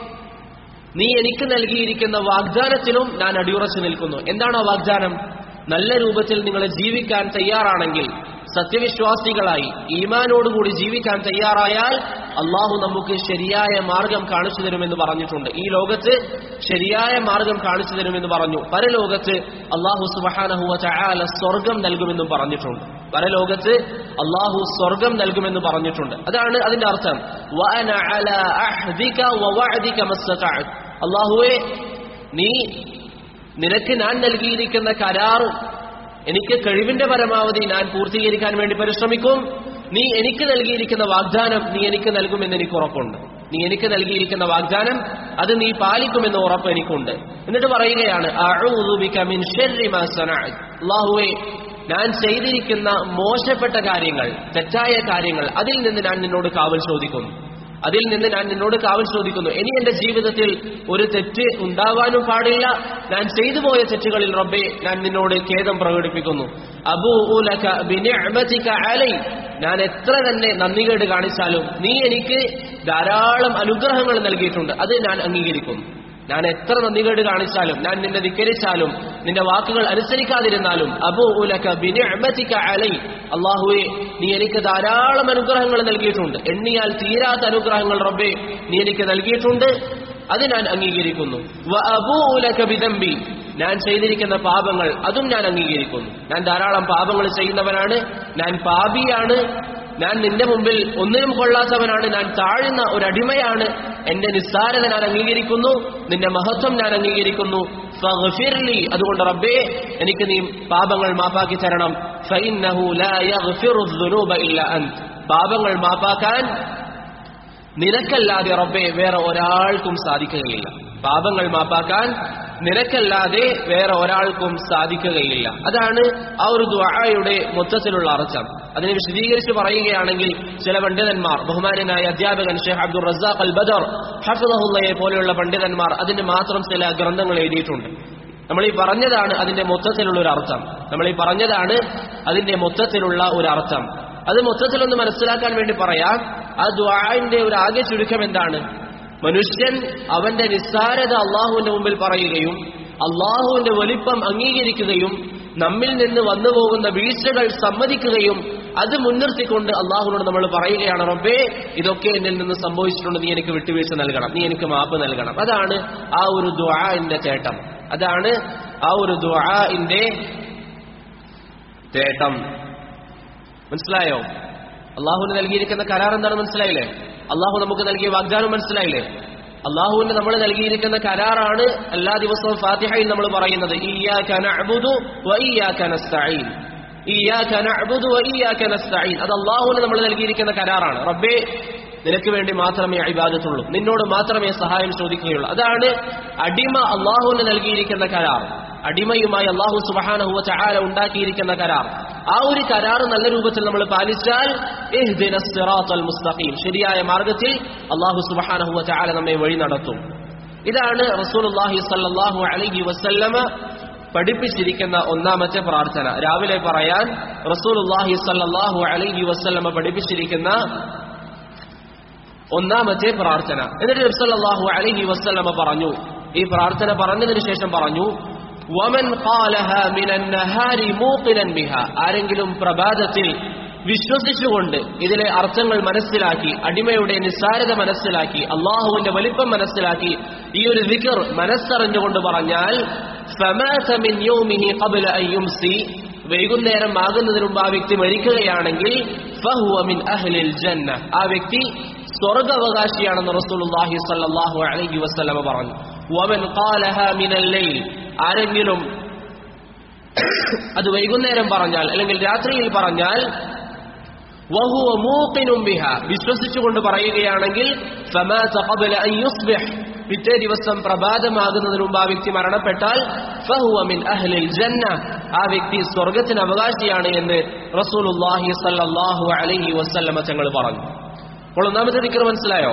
Speaker 1: നീ എനിക്ക് നൽകിയിരിക്കുന്ന വാഗ്ദാനത്തിലും ഞാൻ അടിയുറച്ചു നിൽക്കുന്നു എന്താണ് ആ വാഗ്ദാനം നല്ല രൂപത്തിൽ നിങ്ങൾ ജീവിക്കാൻ തയ്യാറാണെങ്കിൽ സത്യവിശ്വാസികളായി ഈമാനോടുകൂടി ജീവിക്കാൻ തയ്യാറായാൽ അള്ളാഹു നമുക്ക് ശരിയായ മാർഗം കാണിച്ചു തരുമെന്ന് പറഞ്ഞിട്ടുണ്ട് ഈ ലോകത്ത് ശരിയായ മാർഗം കാണിച്ചു തരുമെന്ന് പറഞ്ഞു പരലോകത്ത് അള്ളാഹു സുബഹാനഹുവ ചായാല സ്വർഗം നൽകുമെന്നും പറഞ്ഞിട്ടുണ്ട് പരലോകത്ത് അള്ളാഹു സ്വർഗം നൽകുമെന്ന് പറഞ്ഞിട്ടുണ്ട് അതാണ് അതിന്റെ അർത്ഥം വഅന അലാ അഹ്ദിക വവഅദിക മസ്തതഅത്. അള്ളാഹുവേ നീ നിനക്ക് ഞാൻ നൽകിയിരിക്കുന്ന കരാർ എനിക്ക് കഴിവിന്റെ പരമാവധി ഞാൻ പൂർത്തീകരിക്കാൻ വേണ്ടി പരിശ്രമിക്കും നീ എനിക്ക് നൽകിയിരിക്കുന്ന വാഗ്ദാനം നീ എനിക്ക് നൽകുമെന്ന് എനിക്ക് ഉറപ്പുണ്ട് നീ എനിക്ക് നൽകിയിരിക്കുന്ന വാഗ്ദാനം അത് നീ പാലിക്കുമെന്ന് ഉറപ്പ് എനിക്കുണ്ട് എന്നിട്ട് പറയുകയാണ് "അഊദു ബിക മിൻ ശർരി മാ സനഅത്." അല്ലാഹുവേ ഞാൻ ചെയ്തിരിക്കുന്ന മോശപ്പെട്ട കാര്യങ്ങൾ തെറ്റായ കാര്യങ്ങൾ അതിൽ നിന്ന് ഞാൻ നിന്നോട് കാവൽ ചോദിക്കുന്നു അതിൽ നിന്ന് ഞാൻ നിന്നോട് കാവൽ ചോദിക്കുന്നു ഇനി എന്റെ ജീവിതത്തിൽ ഒരു തെറ്റ് ഉണ്ടാവാനും പാടില്ല ഞാൻ ചെയ്തു പോയ തെറ്റുകളിൽ റബ്ബെ ഞാൻ നിന്നോട് ഖേദം പ്രകടിപ്പിക്കുന്നു അബൂ ഉലക ബിനിഅമതിക അലൈ ഞാൻ എത്ര തന്നെ നന്ദികേട് കാണിച്ചാലും നീ എനിക്ക് ധാരാളം അനുഗ്രഹങ്ങൾ നൽകിയിട്ടുണ്ട് അത് ഞാൻ അംഗീകരിക്കുന്നു ഞാൻ എത്ര നന്ദികേട് കാണിച്ചാലും ഞാൻ നിന്നെ ധിക്കരിച്ചാലും നിന്റെ വാക്കുകൾ അനുസരിക്കാതിരുന്നാലും അബൂ ഉലക ബിനിഅമതിക അലൈ അള്ളാഹുവെ നീ എനിക്ക് ധാരാളം അനുഗ്രഹങ്ങൾ നൽകിയിട്ടുണ്ട് എണ്ണിയാൽ തീരാത്ത അനുഗ്രഹങ്ങൾ റബ്ബെ നീ എനിക്ക് നൽകിയിട്ടുണ്ട് അത് ഞാൻ അംഗീകരിക്കുന്നു വ അബൂഉ ലക ബിദംബി ഞാൻ ചെയ്തിരിക്കുന്ന പാപങ്ങൾ അതും ഞാൻ അംഗീകരിക്കുന്നു ഞാൻ ധാരാളം പാപങ്ങൾ ചെയ്യുന്നവനാണ് ഞാൻ പാപിയാണ് ഞാൻ നിന്റെ മുമ്പിൽ ഒന്നിനും കൊള്ളാത്തവനാണ് ഞാൻ താഴ്ന്ന ഒരു അടിമയാണ് എന്റെ നിസ്സാരത ഞാൻ അംഗീകരിക്കുന്നു നിന്റെ മഹത്വം ഞാൻ അംഗീകരിക്കുന്നു ഫഗ്ഫിർലി അതുകൊണ്ട് റബ്ബേ എനിക്ക് നീ പാപങ്ങൾ മാപ്പാക്കി തരണം ഫഇന്നഹു ലാ യഗ്ഫിറു ദുനൂബ ഇല്ല അൻത് പാപങ്ങൾ മാപ്പാക്കാൻ നിനക്കല്ലാതെ റബ്ബെ വേറെ ഒരാൾക്കും സാധിക്കുകയില്ല പാപങ്ങൾ മാപ്പാക്കാൻ നിനക്കല്ലാതെ വേറെ ഒരാൾക്കും സാധിക്കുകയില്ല അതാണ് ആ ഒരു ദുആയുടെ മൊത്തത്തിലുള്ള അർത്ഥം അതിനെ വിശദീകരിച്ച് പറയുകയാണെങ്കിൽ ചില പണ്ഡിതന്മാർ ബഹുമാനനായ അധ്യാപകൻ ഷെയ്ഖ് അബ്ദുൾ റസാഖ് അൽ ബദർ ഹഫിദഹുല്ലയെ പോലെയുള്ള പണ്ഡിതന്മാർ അതിന് മാത്രം ചില ഗ്രന്ഥങ്ങൾ എഴുതിയിട്ടുണ്ട് നമ്മൾ ഈ പറഞ്ഞതാണ് അതിന്റെ മൊത്തത്തിലുള്ള ഒരു അർത്ഥം നമ്മൾ ഈ പറഞ്ഞതാണ് അതിന്റെ മൊത്തത്തിലുള്ള ഒരു അർത്ഥം അത് മൊത്തത്തിലൊന്ന് മനസ്സിലാക്കാൻ വേണ്ടി പറയാം ആ ദ്വാന്റെ ഒരു ആകെ ചുരുക്കം എന്താണ് മനുഷ്യൻ അവന്റെ നിസ്സാരത അള്ളാഹുവിന്റെ മുമ്പിൽ പറയുകയും അള്ളാഹുവിന്റെ വലിപ്പം അംഗീകരിക്കുകയും നമ്മിൽ നിന്ന് വന്നു പോകുന്ന വീഴ്ചകൾ സമ്മതിക്കുകയും അത് മുൻനിർത്തിക്കൊണ്ട് അള്ളാഹുവിനോട് നമ്മൾ പറയുകയാണ് റബ്ബേ ഇതൊക്കെ എന്നിൽ നിന്ന് സംഭവിച്ചിട്ടുണ്ട് നീ എനിക്ക് വിട്ടുവീഴ്ച നൽകണം നീ എനിക്ക് മാപ്പ് നൽകണം അതാണ് ആ ഒരു ദ്വാന്റെ തേട്ടം അതാണ് ആ ഒരു ദ്വാന്റെ തേട്ടം മനസ്സിലായോ അള്ളാഹുവിന് നൽകിയിരിക്കുന്ന കരാർ എന്താണ് മനസ്സിലായില്ലേ അള്ളാഹു നമുക്ക് നൽകിയ വാഗ്ദാനം മനസ്സിലായില്ലേ അള്ളാഹുവിന് നമ്മൾ നൽകിയിരിക്കുന്ന കരാറാണ് എല്ലാ ദിവസവും ഫാത്തിഹയിൽ നമ്മൾ പറയുന്നത് ഇയ്യാക നഅ്ബുദു വ ഇയ്യാക നസ്തഈൻ ഇയ്യാക നഅ്ബുദു വ ഇയ്യാക നസ്തഈൻ അത് അള്ളാഹുവിന് നമ്മൾ നൽകിയിരിക്കുന്ന കരാറാണ് റബ്ബേ നിനക്ക് വേണ്ടി മാത്രമേ ഇബാദത്തുള്ളൂ നിന്നോട് മാത്രമേ സഹായം ചോദിക്കുകയുള്ളൂ അതാണ് അടിമ അള്ളാഹുവിന് നൽകിയിരിക്കുന്ന കരാർ അടിമയുമായി അള്ളാഹു സുബഹാനഹുവ ചാല ഉണ്ടാക്കിയിരിക്കുന്ന കരാർ ആ ഒരു കരാർ നല്ല രൂപത്തിൽ നമ്മൾ പാലിച്ചാൽ ഇഹ്ദിന സിറാത്തൽ മുസ്തഖീം ശരിയായ മാർഗത്തിൽ അള്ളാഹു സുബഹാനഹുവ ചാല നമ്മെ വഴി നടത്തും ഇതാണ് റസൂലുള്ളാഹി സല്ലല്ലാഹു അലൈഹി വസല്ലമ പഠിപ്പിച്ചിരിക്കുന്ന ഒന്നാമത്തെ പ്രാർത്ഥന രാവിലെ പറയാൻ റസൂലുള്ളാഹി സല്ലല്ലാഹു അലൈഹി വസല്ലമ പഠിപ്പിച്ചിരിക്കുന്ന ഒന്നാമത്തെ പ്രാർത്ഥന എന്നിട്ട് നബി സല്ലല്ലാഹു അലൈഹി വസല്ലമ പറഞ്ഞു ഈ പ്രാർത്ഥന പറഞ്ഞതിന് ശേഷം പറഞ്ഞു വമൻ ഖാലഹ മിനൻ നഹാരി മൂഖിനൻ ബിഹ ആരെങ്കിലും പ്രഭാതത്തിൽ വിശ്വസിച്ചുകൊണ്ട് ഇതിലെ അർത്ഥങ്ങൾ മനസ്സിലാക്കി അടിമയുടെ നിസ്സാരത മനസ്സിലാക്കി അള്ളാഹുവിന്റെ വലിപ്പം മനസ്സിലാക്കി ഈ ഒരു വിക്കർ മനസ്സറിഞ്ഞുകൊണ്ട് പറഞ്ഞാൽ ഫമാത മിൻ യൗമിഹി ഖബ്ല അൻ യുംസി വൈകുന്നേരം ആകുന്നതിന് മുമ്പ് ആ വ്യക്തി മരിക്കുകയാണെങ്കിൽ ഫഹുവ മിൻ അഹ്ലിൽ ജന്ന ആ വ്യക്തി സ്വർഗാവകാശിയാണെന്ന് റസൂലുള്ളാഹി സ്വല്ലല്ലാഹു അലൈഹി വസല്ലമ പറഞ്ഞു വമൻ ഖാലഹ മിനൽ ലൈൽ ആരെങ്കിലും അത് വൈകുന്നേരം പറഞ്ഞാൽ അല്ലെങ്കിൽ രാത്രിയിൽ പറഞ്ഞാൽ വഹുവ മൂഖിനും ബിഹ വിശ്വസിച്ചുകൊണ്ട് പറയുകയാണെങ്കിൽ ഫമാത ഖബ്ല അൻ യുസ്ബിഹ് പിറ്റേ ദിവസം പ്രഭാതമാകുന്നതിന് മുമ്പ് ആ വ്യക്തി മരണപ്പെട്ടാൽ ഫഹുവ മിൻ അഹ്ലിൽ ജന്ന ആ വ്യക്തി സ്വർഗത്തിന് അവകാശിയാണ് എന്ന് റസൂലുള്ളാഹി സ്വല്ലല്ലാഹു അലൈഹി വസല്ലമ തങ്ങൾ പറഞ്ഞു അപ്പോൾ ഒന്നാമത്തെ ദിക്കർ മനസ്സിലായോ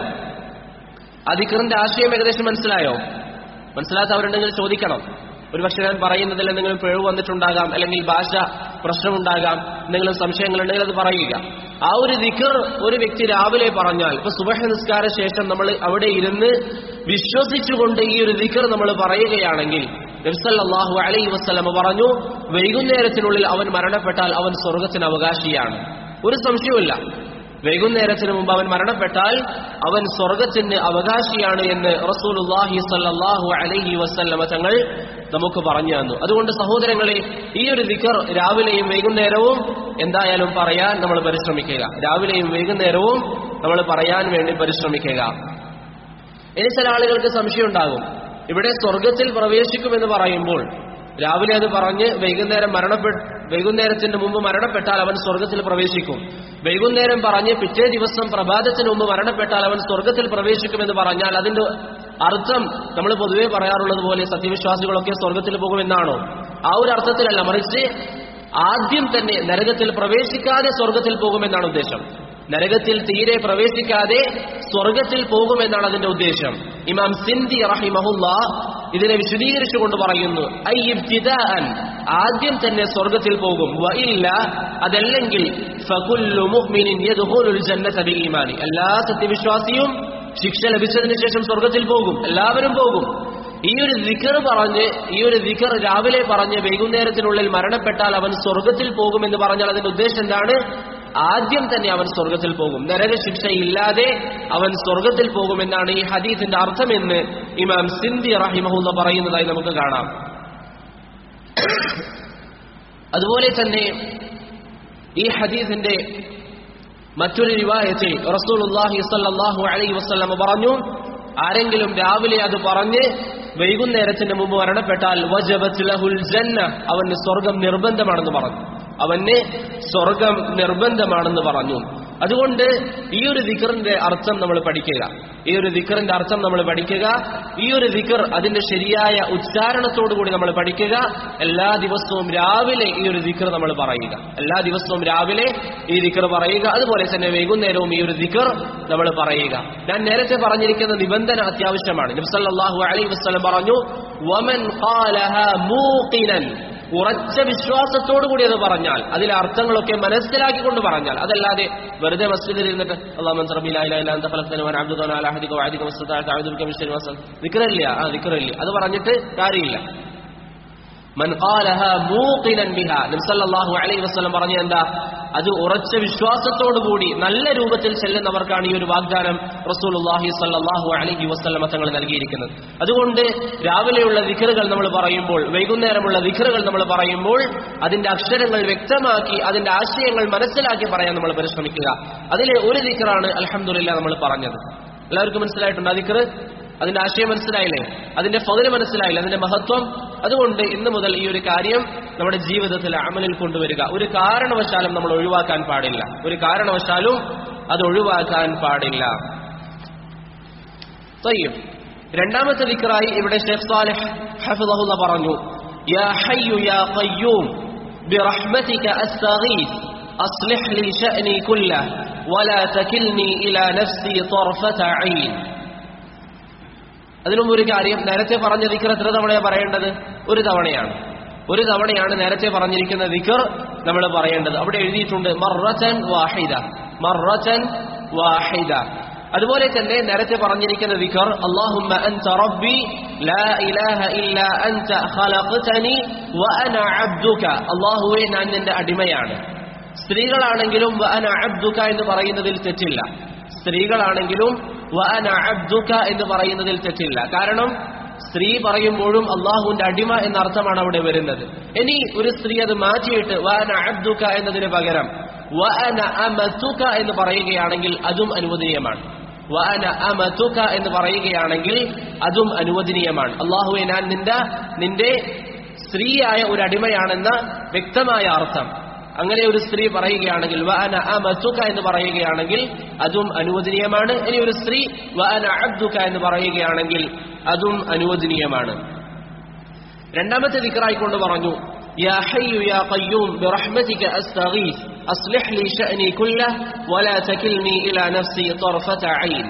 Speaker 1: ആ ദിക്കറിന്റെ ആശയം ഏകദേശം മനസ്സിലായോ മനസ്സിലാത്തവരുണ്ടെങ്കിൽ ചോദിക്കണം ഒരുപക്ഷെ ഞാൻ പറയുന്നതിൽ എന്തെങ്കിലും പിഴവ് വന്നിട്ടുണ്ടാകാം അല്ലെങ്കിൽ ഭാഷ പ്രശ്നമുണ്ടാകാം എന്തെങ്കിലും സംശയങ്ങളുണ്ടെങ്കിൽ അത് പറയുക ആ ഒരു ദിക്കർ ഒരു വ്യക്തി രാവിലെ പറഞ്ഞാൽ ഇപ്പൊ സുബഹ നിസ്കാര ശേഷം നമ്മൾ അവിടെ ഇരുന്ന് വിശ്വസിച്ചുകൊണ്ട് ഈ ഒരു ദിക്കർ നമ്മൾ പറയുകയാണെങ്കിൽ നബ്സല്ലാഹു അലൈഹി വസ്ലമ പറഞ്ഞു വൈകുന്നേരത്തിനുള്ളിൽ അവൻ മരണപ്പെട്ടാൽ അവൻ സ്വർഗത്തിന് അവകാശിയാണ് ഒരു സംശയവുമില്ല വൈകുന്നേരത്തിന് മുമ്പ് അവൻ മരണപ്പെട്ടാൽ അവൻ സ്വർഗത്തിന് അവകാശിയാണ് എന്ന് റസൂലുല്ലാഹി സല്ലല്ലാഹു അലൈഹി വസല്ലമ തങ്ങൾ നമുക്ക് പറഞ്ഞു തന്നു അതുകൊണ്ട് സഹോദരങ്ങളെ ഈ ഒരു ദിക്കർ രാവിലെയും വൈകുന്നേരവും എന്തായാലും പറയാൻ നമ്മൾ പരിശ്രമിക്കുക രാവിലെയും വൈകുന്നേരവും നമ്മൾ പറയാൻ വേണ്ടി പരിശ്രമിക്കുക ഇനി ചില ആളുകൾക്ക് സംശയം ഉണ്ടാകും ഇവിടെ സ്വർഗത്തിൽ പ്രവേശിക്കുമെന്ന് പറയുമ്പോൾ രാവിലെ അത് പറഞ്ഞ് വൈകുന്നേരം മരണപ്പെട്ട് വൈകുന്നേരത്തിന് മുമ്പ് മരണപ്പെട്ടാൽ അവൻ സ്വർഗത്തിൽ പ്രവേശിക്കും വൈകുന്നേരം പറഞ്ഞ് പിറ്റേ ദിവസം പ്രഭാതത്തിന് മുമ്പ് മരണപ്പെട്ടാൽ അവൻ സ്വർഗത്തിൽ പ്രവേശിക്കുമെന്ന് പറഞ്ഞാൽ അതിന്റെ അർത്ഥം നമ്മൾ പൊതുവേ പറയാറുള്ളത് പോലെ സത്യവിശ്വാസികളൊക്കെ സ്വർഗത്തിൽ പോകുമെന്നാണോ ആ ഒരു അർത്ഥത്തിലല്ല മറിച്ച് ആദ്യം തന്നെ നരകത്തിൽ പ്രവേശിക്കാതെ സ്വർഗത്തിൽ പോകുമെന്നാണ് ഉദ്ദേശം നരകത്തിൽ തീരെ പ്രവേശിക്കാതെ സ്വർഗത്തിൽ പോകുമെന്നാണ് അതിന്റെ ഉദ്ദേശം ഇമാം സിന്ധി റഹിമഹുല്ല ഇതിനെ വിശദീകരിച്ചുകൊണ്ട് പറയുന്നു അയ്യിബ്തിദാഅൻ ആദ്യം തന്നെ സ്വർഗത്തിൽ പോകും വഇല്ല അതല്ലെങ്കിൽ ഫകുല്ലു മുഅ്മിനിൻ യദ്ഖുലുൽ ജന്നത ബിഈമാനി എല്ലാ സത്യവിശ്വാസിയും ശിക്ഷ ലഭിച്ചതിന് ശേഷം സ്വർഗത്തിൽ പോകും എല്ലാവരും പോകും ഈ ഒരു ദിക്കർ പറഞ്ഞ് ഈ ഒരു ദിക്കർ രാവിലെ പറഞ്ഞ് വൈകുന്നേരത്തിനുള്ളിൽ മരണപ്പെട്ടാൽ അവൻ സ്വർഗത്തിൽ പോകുമെന്ന് പറഞ്ഞാൽ അതിന്റെ ഉദ്ദേശം എന്താണ് ആദ്യം തന്നെ അവൻ സ്വർഗത്തിൽ പോകും നരകശിക്ഷ ഇല്ലാതെ അവൻ സ്വർഗത്തിൽ പോകുമെന്നാണ് ഈ ഹദീസിന്റെ അർത്ഥമെന്ന് ഇമാം സിന്ധി റഹിമഹുല്ല പറയുന്നതായി നമുക്ക് കാണാം അതുപോലെ തന്നെ ഈ ഹദീസിന്റെ മറ്റൊരു റിവായത്തിൽ റസൂലുള്ളാഹി സ്വല്ലല്ലാഹു അലൈഹി വസല്ലം പറഞ്ഞു ആരെങ്കിലും രാവിലെ അത് പറഞ്ഞ് വൈകുന്നേരത്തിന് മുമ്പ് മരണപ്പെട്ടാൽ വജബത്ത് ലഹുൽ ജന്ന അവന് സ്വർഗം നിർബന്ധമാണെന്ന് പറഞ്ഞു അവന് സ്വർഗം നിർബന്ധമാണെന്ന് പറഞ്ഞു അതുകൊണ്ട് ഈ ഒരു ദിക്കറിന്റെ അർത്ഥം നമ്മൾ പഠിക്കുക ഈ ഒരു ദിക്കറിന്റെ അർത്ഥം നമ്മൾ പഠിക്കുക ഈ ഒരു ദിക്കർ അതിന്റെ ശരിയായ ഉച്ചാരണത്തോടു കൂടി നമ്മൾ പഠിക്കുക എല്ലാ ദിവസവും രാവിലെ ഈ ഒരു ദിക്കർ നമ്മൾ പറയുക എല്ലാ ദിവസവും രാവിലെ ഈ ദിക്കർ പറയുക അതുപോലെ തന്നെ വൈകുന്നേരവും ഈ ഒരു ദിക്കർ നമ്മൾ പറയുക ഞാൻ നേരത്തെ പറഞ്ഞിരിക്കുന്ന നിബന്ധന അത്യാവശ്യമാണ് നബ്സല്ലാഹു അലൈഹി വസ്ലം പറഞ്ഞു വമൻ ഖാലഹ മൂഖിനൻ ഉറച്ച വിശ്വാസത്തോടു കൂടി അത് പറഞ്ഞാൽ അതിലെ അർത്ഥങ്ങളൊക്കെ മനസ്സിലാക്കിക്കൊണ്ട് പറഞ്ഞാൽ അതല്ലാതെ വെറുതെ മസ്ജിദിൽ ഇരുന്നിട്ട് ദിക്റില്ല ആ ദിക്റില്ല അത് പറഞ്ഞിട്ട് കാര്യമില്ല മൻ ഖാലഹ മൂഖിനൻ ബിഹാ നബി സല്ലല്ലാഹു അലൈഹി വസല്ലം പറഞ്ഞ എന്താ അത് ഉറച്ച വിശ്വാസത്തോടു കൂടി നല്ല രൂപത്തിൽ ചെല്ലുന്നവർക്കാണ് ഈ ഒരു വാഗ്ദാനം റസൂലുള്ളാഹി സല്ലല്ലാഹു അലൈഹി വസല്ലം തങ്ങൾ നൽകിയിരിക്കുന്നത് അതുകൊണ്ട് രാവിലെയുള്ള ദിക്റുകൾ നമ്മൾ പറയുമ്പോൾ വൈകുന്നേരമുള്ള ദിക്റുകൾ നമ്മൾ പറയുമ്പോൾ അതിന്റെ അക്ഷരങ്ങൾ വ്യക്തമാക്കി അതിന്റെ ആശയങ്ങൾ മനസ്സിലാക്കി പറയാൻ നമ്മൾ പരിശ്രമിക്കുക അതിലെ ഒരു ദിക്റാണ് അൽഹംദുലില്ലാ നമ്മൾ പറഞ്ഞത് എല്ലാവർക്കും മനസ്സിലായിട്ടുണ്ട് ആ ദിക്റ് അതിന്റെ ആശയം മനസ്സിലായില്ലേ അതിന്റെ ഫതില് മനസ്സിലായില്ലേ അതിന്റെ മഹത്വം അതുകൊണ്ട് ഇന്ന് മുതൽ ഈ ഒരു കാര്യം നമ്മുടെ ജീവിതത്തിൽ അമലിൽ കൊണ്ടുവരിക ഒരു കാരണവശാലും നമ്മൾ ഒഴിവാക്കാൻ പാടില്ല ഒരു കാരണവശാലും അത് ഒഴിവാക്കാൻ പാടില്ല തയ്യും രണ്ടാമത്തെ ദിക്റായി ഇവിടെ ഷെയ്ഖ് സാലിഹ് ഹഫിദഹുല്ല പറഞ്ഞു യാ ഹയ്യു യാ ഖയ്യൂം برحمتك أستغيث أصلح لي شأني كله ولا تكلني إلى نفسي طرفة عين അതിനും ഒരു കാര്യം നേരത്തെ പറഞ്ഞ ദിക്കർ എത്ര തവണയാണ് പറയേണ്ടത് ഒരു തവണയാണ് ഒരു തവണയാണ് നേരത്തെ പറഞ്ഞിരിക്കുന്ന ദിക്കർ നമ്മൾ പറയേണ്ടത് അവിടെ എഴുതിയിട്ടുണ്ട് മർറച്ചൻ വാഹിദ മർറച്ചൻ വാഹിദ അതുപോലെ തന്നെ നേരത്തെ പറഞ്ഞിരിക്കുന്ന ദിക്കർ അല്ലാഹുമ്മ അൻത റബ്ബി ലാ ഇലാഹ ഇല്ലാ അൻത ഖലഖതനി വഅന അബ്ദുക അല്ലാഹുവേ ഞാൻ നിന്റെ അടിമയാണ് സ്ത്രീകളാണെങ്കിലും വഅന അബ്ദുക എന്ന് പറയുന്നതിൽ തെറ്റില്ല സ്ത്രീകളാണെങ്കിലും വഅന അബ്ദുക എന്ന് പറയുന്നതിൽ തെറ്റില്ല കാരണം സ്ത്രീ പറയുമ്പോഴും അള്ളാഹുവിന്റെ അടിമ എന്ന അർത്ഥമാണ് അവിടെ വരുന്നത് ഇനി ഒരു സ്ത്രീ അത് മാറ്റിയിട്ട് വഅന അബ്ദുക എന്നതിന് പകരം വഅന അമതുക എന്ന് പറയുകയാണെങ്കിൽ അതും അനുവദനീയമാണ് വഅന അമതുക എന്ന് പറയുകയാണെങ്കിൽ അതും അനുവദനീയമാണ് അള്ളാഹുവെ ഞാൻ നിന്റെ നിന്റെ സ്ത്രീയായ ഒരു അടിമയാണെന്ന വ്യക്തമായ അർത്ഥം അങ്ങനെ ഒരു സ്ത്രീ പറയുകയാണെങ്കിൽ വഅന അമതുക എന്ന് പറയുകയാണെങ്കിൽ അതും അനുവദനീയമാണ് ഇനി ഒരു സ്ത്രീ വഅന അബ്ദുക എന്ന് പറയുകയാണെങ്കിൽ അതും അനുവദനീയമാണ് രണ്ടാമത്തെ ദിക്റായിക്കൊണ്ട് പറഞ്ഞു يا حي يا قيوم برحمتك أستغيث أصلح لي شأني كله ولا تكلني إلى نفسي طرفة عين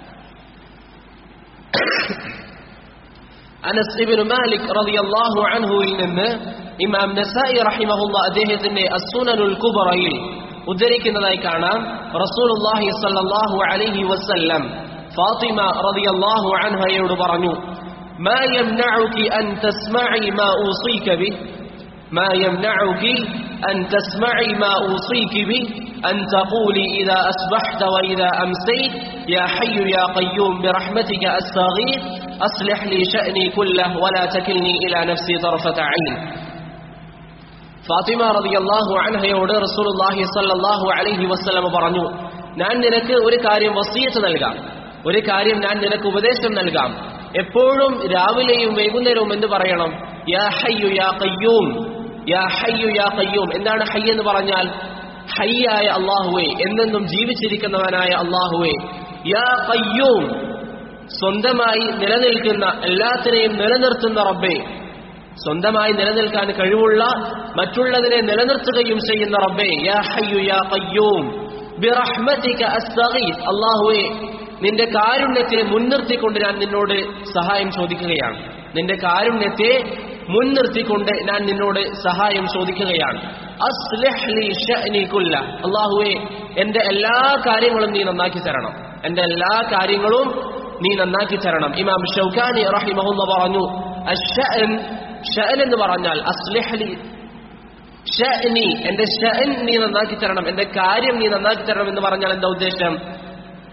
Speaker 1: അനസ് ഇബ്നു മാലിക് റളിയല്ലാഹു അൻഹുവിൽ നിന്ന് ഇമാം നസായി റഹിമഹുല്ല അദ്ദേഹത്തിന്റെ അസുനനുൽ കുബറയിൽ ഉദ്ധരിക്കുന്നതായി കാണാം റസൂലുള്ളാഹി സ്വല്ലല്ലാഹു അലൈഹി വസല്ലം ഫാത്തിമ റളിയല്ലാഹു അൻഹയോട് പറഞ്ഞു ما يمنعك أن تسمعي ما أوصيك به ما يمنعك أن تسمعي ما أوصيك به أن تقولي إذا أصبحت وإذا أمسيت يا حي يا قيوم برحمتك أستغيث أصلح لي شأني كله ولا تكلني إلى نفسي طرفة عين ഫാത്തിമ റളിയല്ലാഹു അൻഹയോട് റസൂലുള്ളാഹി സ്വല്ലല്ലാഹു അലൈഹി വസല്ലം പറഞ്ഞു ഞാൻ നിനക്ക് ഒരു കാര്യം വസീയത്ത് നൽകാം ഒരു കാര്യം ഞാൻ നിനക്ക് ഉപദേശം നൽകാം എപ്പോഴും രാവിലെയും വൈകുന്നേരവും എന്ത് പറയണം യാ ഹയ്യു യാ ഖയ്യൂം യാ ഹയ്യു യാ ഖയ്യൂം എന്താണ് ഹൈ എന്ന് പറഞ്ഞാൽ ഹയ്യായ അള്ളാഹുവേ എന്നെന്നും ജീവിച്ചിരിക്കുന്നവനായ അള്ളാഹുവേ യാ ഖയ്യൂം സ്വന്തമായി നിലനിൽക്കുന്ന എല്ലാത്തിനെയും നിലനിർത്തുന്ന റബ്ബേ സ്വന്തമായി നിലനിൽക്കാൻ കഴിവുള്ള മറ്റുള്ളതിനെ നിലനിർത്തുകയും ചെയ്യുന്ന റബ്ബേ യാ ഹയ്യു യാ ഖയ്യൂം ബിറഹ്മതിക അസ്തഗീസ് അല്ലാഹുവേ നിന്റെ കാരുണ്യത്തെ മുൻനിർത്തിക്കൊണ്ട് ഞാൻ നിന്നോട് സഹായം ചോദിക്കുകയാണ് നിന്റെ കാരുണ്യത്തെ മുൻനിർത്തിക്കൊണ്ട് ഞാൻ നിന്നോട് സഹായം ചോദിക്കുകയാണ് അസ്ലിഹ് ലി ശഅനി കുല്ല അല്ലാഹുവേ എന്റെ എല്ലാ കാര്യങ്ങളും നീ നന്നാക്കി തരണം എന്റെ എല്ലാ കാര്യങ്ങളും നീ നന്നാക്കി തരണം ഇമാം ഷൗക്കാനി റഹിമഹുല്ല പറഞ്ഞു അശ്ശഅൻ ഷഅൻ എന്ന് പറഞ്ഞാൽ അസ്ലിഹ്ലി ഷഅനി എന്റെ ഷഅൻ നീ നന്നാക്കി തരണം എന്റെ കാര്യം നീ നന്നാക്കി തരണം എന്ന് പറഞ്ഞാൽ എന്താ ഉദ്ദേശം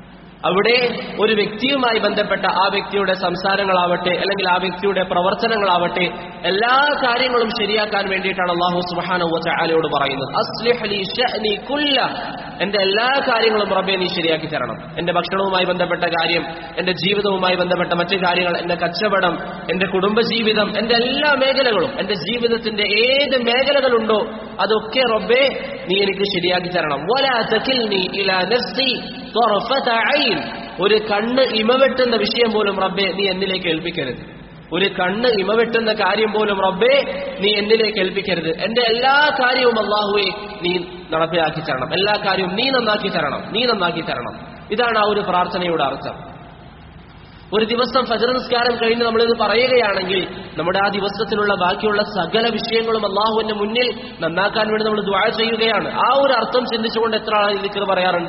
Speaker 1: അവിടെ ഒരു വ്യക്തിയുമായി ബന്ധപ്പെട്ട ആ വ്യക്തിയുടെ സംസാരങ്ങളാവട്ടെ അല്ലെങ്കിൽ ആ വ്യക്തിയുടെ പ്രവർത്തനങ്ങളാവട്ടെ എല്ലാ കാര്യങ്ങളും ശരിയാക്കാൻ വേണ്ടിയിട്ടാണ് അള്ളാഹു സുബ്ഹാനഹു വതആലയോട് പറയുന്നത് അസ്ലിഹ് ലി ശഅനി കുല്ല എന്റെ എല്ലാ കാര്യങ്ങളും റബ്ബെ നീ ശരിയാക്കി തരണം എന്റെ ഭക്ഷണവുമായി ബന്ധപ്പെട്ട കാര്യം എന്റെ ജീവിതവുമായി ബന്ധപ്പെട്ട മറ്റു കാര്യങ്ങൾ എന്റെ കച്ചവടം എന്റെ കുടുംബജീവിതം എന്റെ എല്ലാ മേഖലകളും എന്റെ ജീവിതത്തിന്റെ ഏത് മേഖലകളുണ്ടോ അതൊക്കെ റബ്ബെ നീ എനിക്ക് ശരിയാക്കി തരണം വലാ തകിൽനി ഇലാ നഫ്സി ത്വറഫത ഐൻ ഒരു കണ്ണ് ഇമവെട്ടുന്ന വിഷയം പോലും റബ്ബെ നീ എന്നിലേക്ക് ഏൽപ്പിക്കരുത് ഒരു കണ്ണ് ഇമവെട്ടുന്ന കാര്യം പോലും റബ്ബെ നീ എന്നിലേക്ക് ഏൽപ്പിക്കരുത് എന്റെ എല്ലാ കാര്യവും അള്ളാഹുവെ നീ നടപ്പിലാക്കി തരണം എല്ലാ കാര്യവും നീ നന്നാക്കി തരണം നീ നന്നാക്കി തരണം ഇതാണ് ആ ഒരു പ്രാർത്ഥനയുടെ അർത്ഥം ഒരു ദിവസം ഫജർ നിസ്കാരം കഴിഞ്ഞ് നമ്മളിത് പറയുകയാണെങ്കിൽ നമ്മുടെ ആ ദിവസത്തിലുള്ള ബാക്കിയുള്ള സകല വിഷയങ്ങളും അള്ളാഹുവിന്റെ മുന്നിൽ നന്നാക്കാൻ വേണ്ടി നമ്മൾ ദ്വാര ചെയ്യുകയാണ് ആ ഒരു അർത്ഥം ചിന്തിച്ചുകൊണ്ട് എത്ര ആൾ ഇതിക്കർ പറയാറുണ്ട്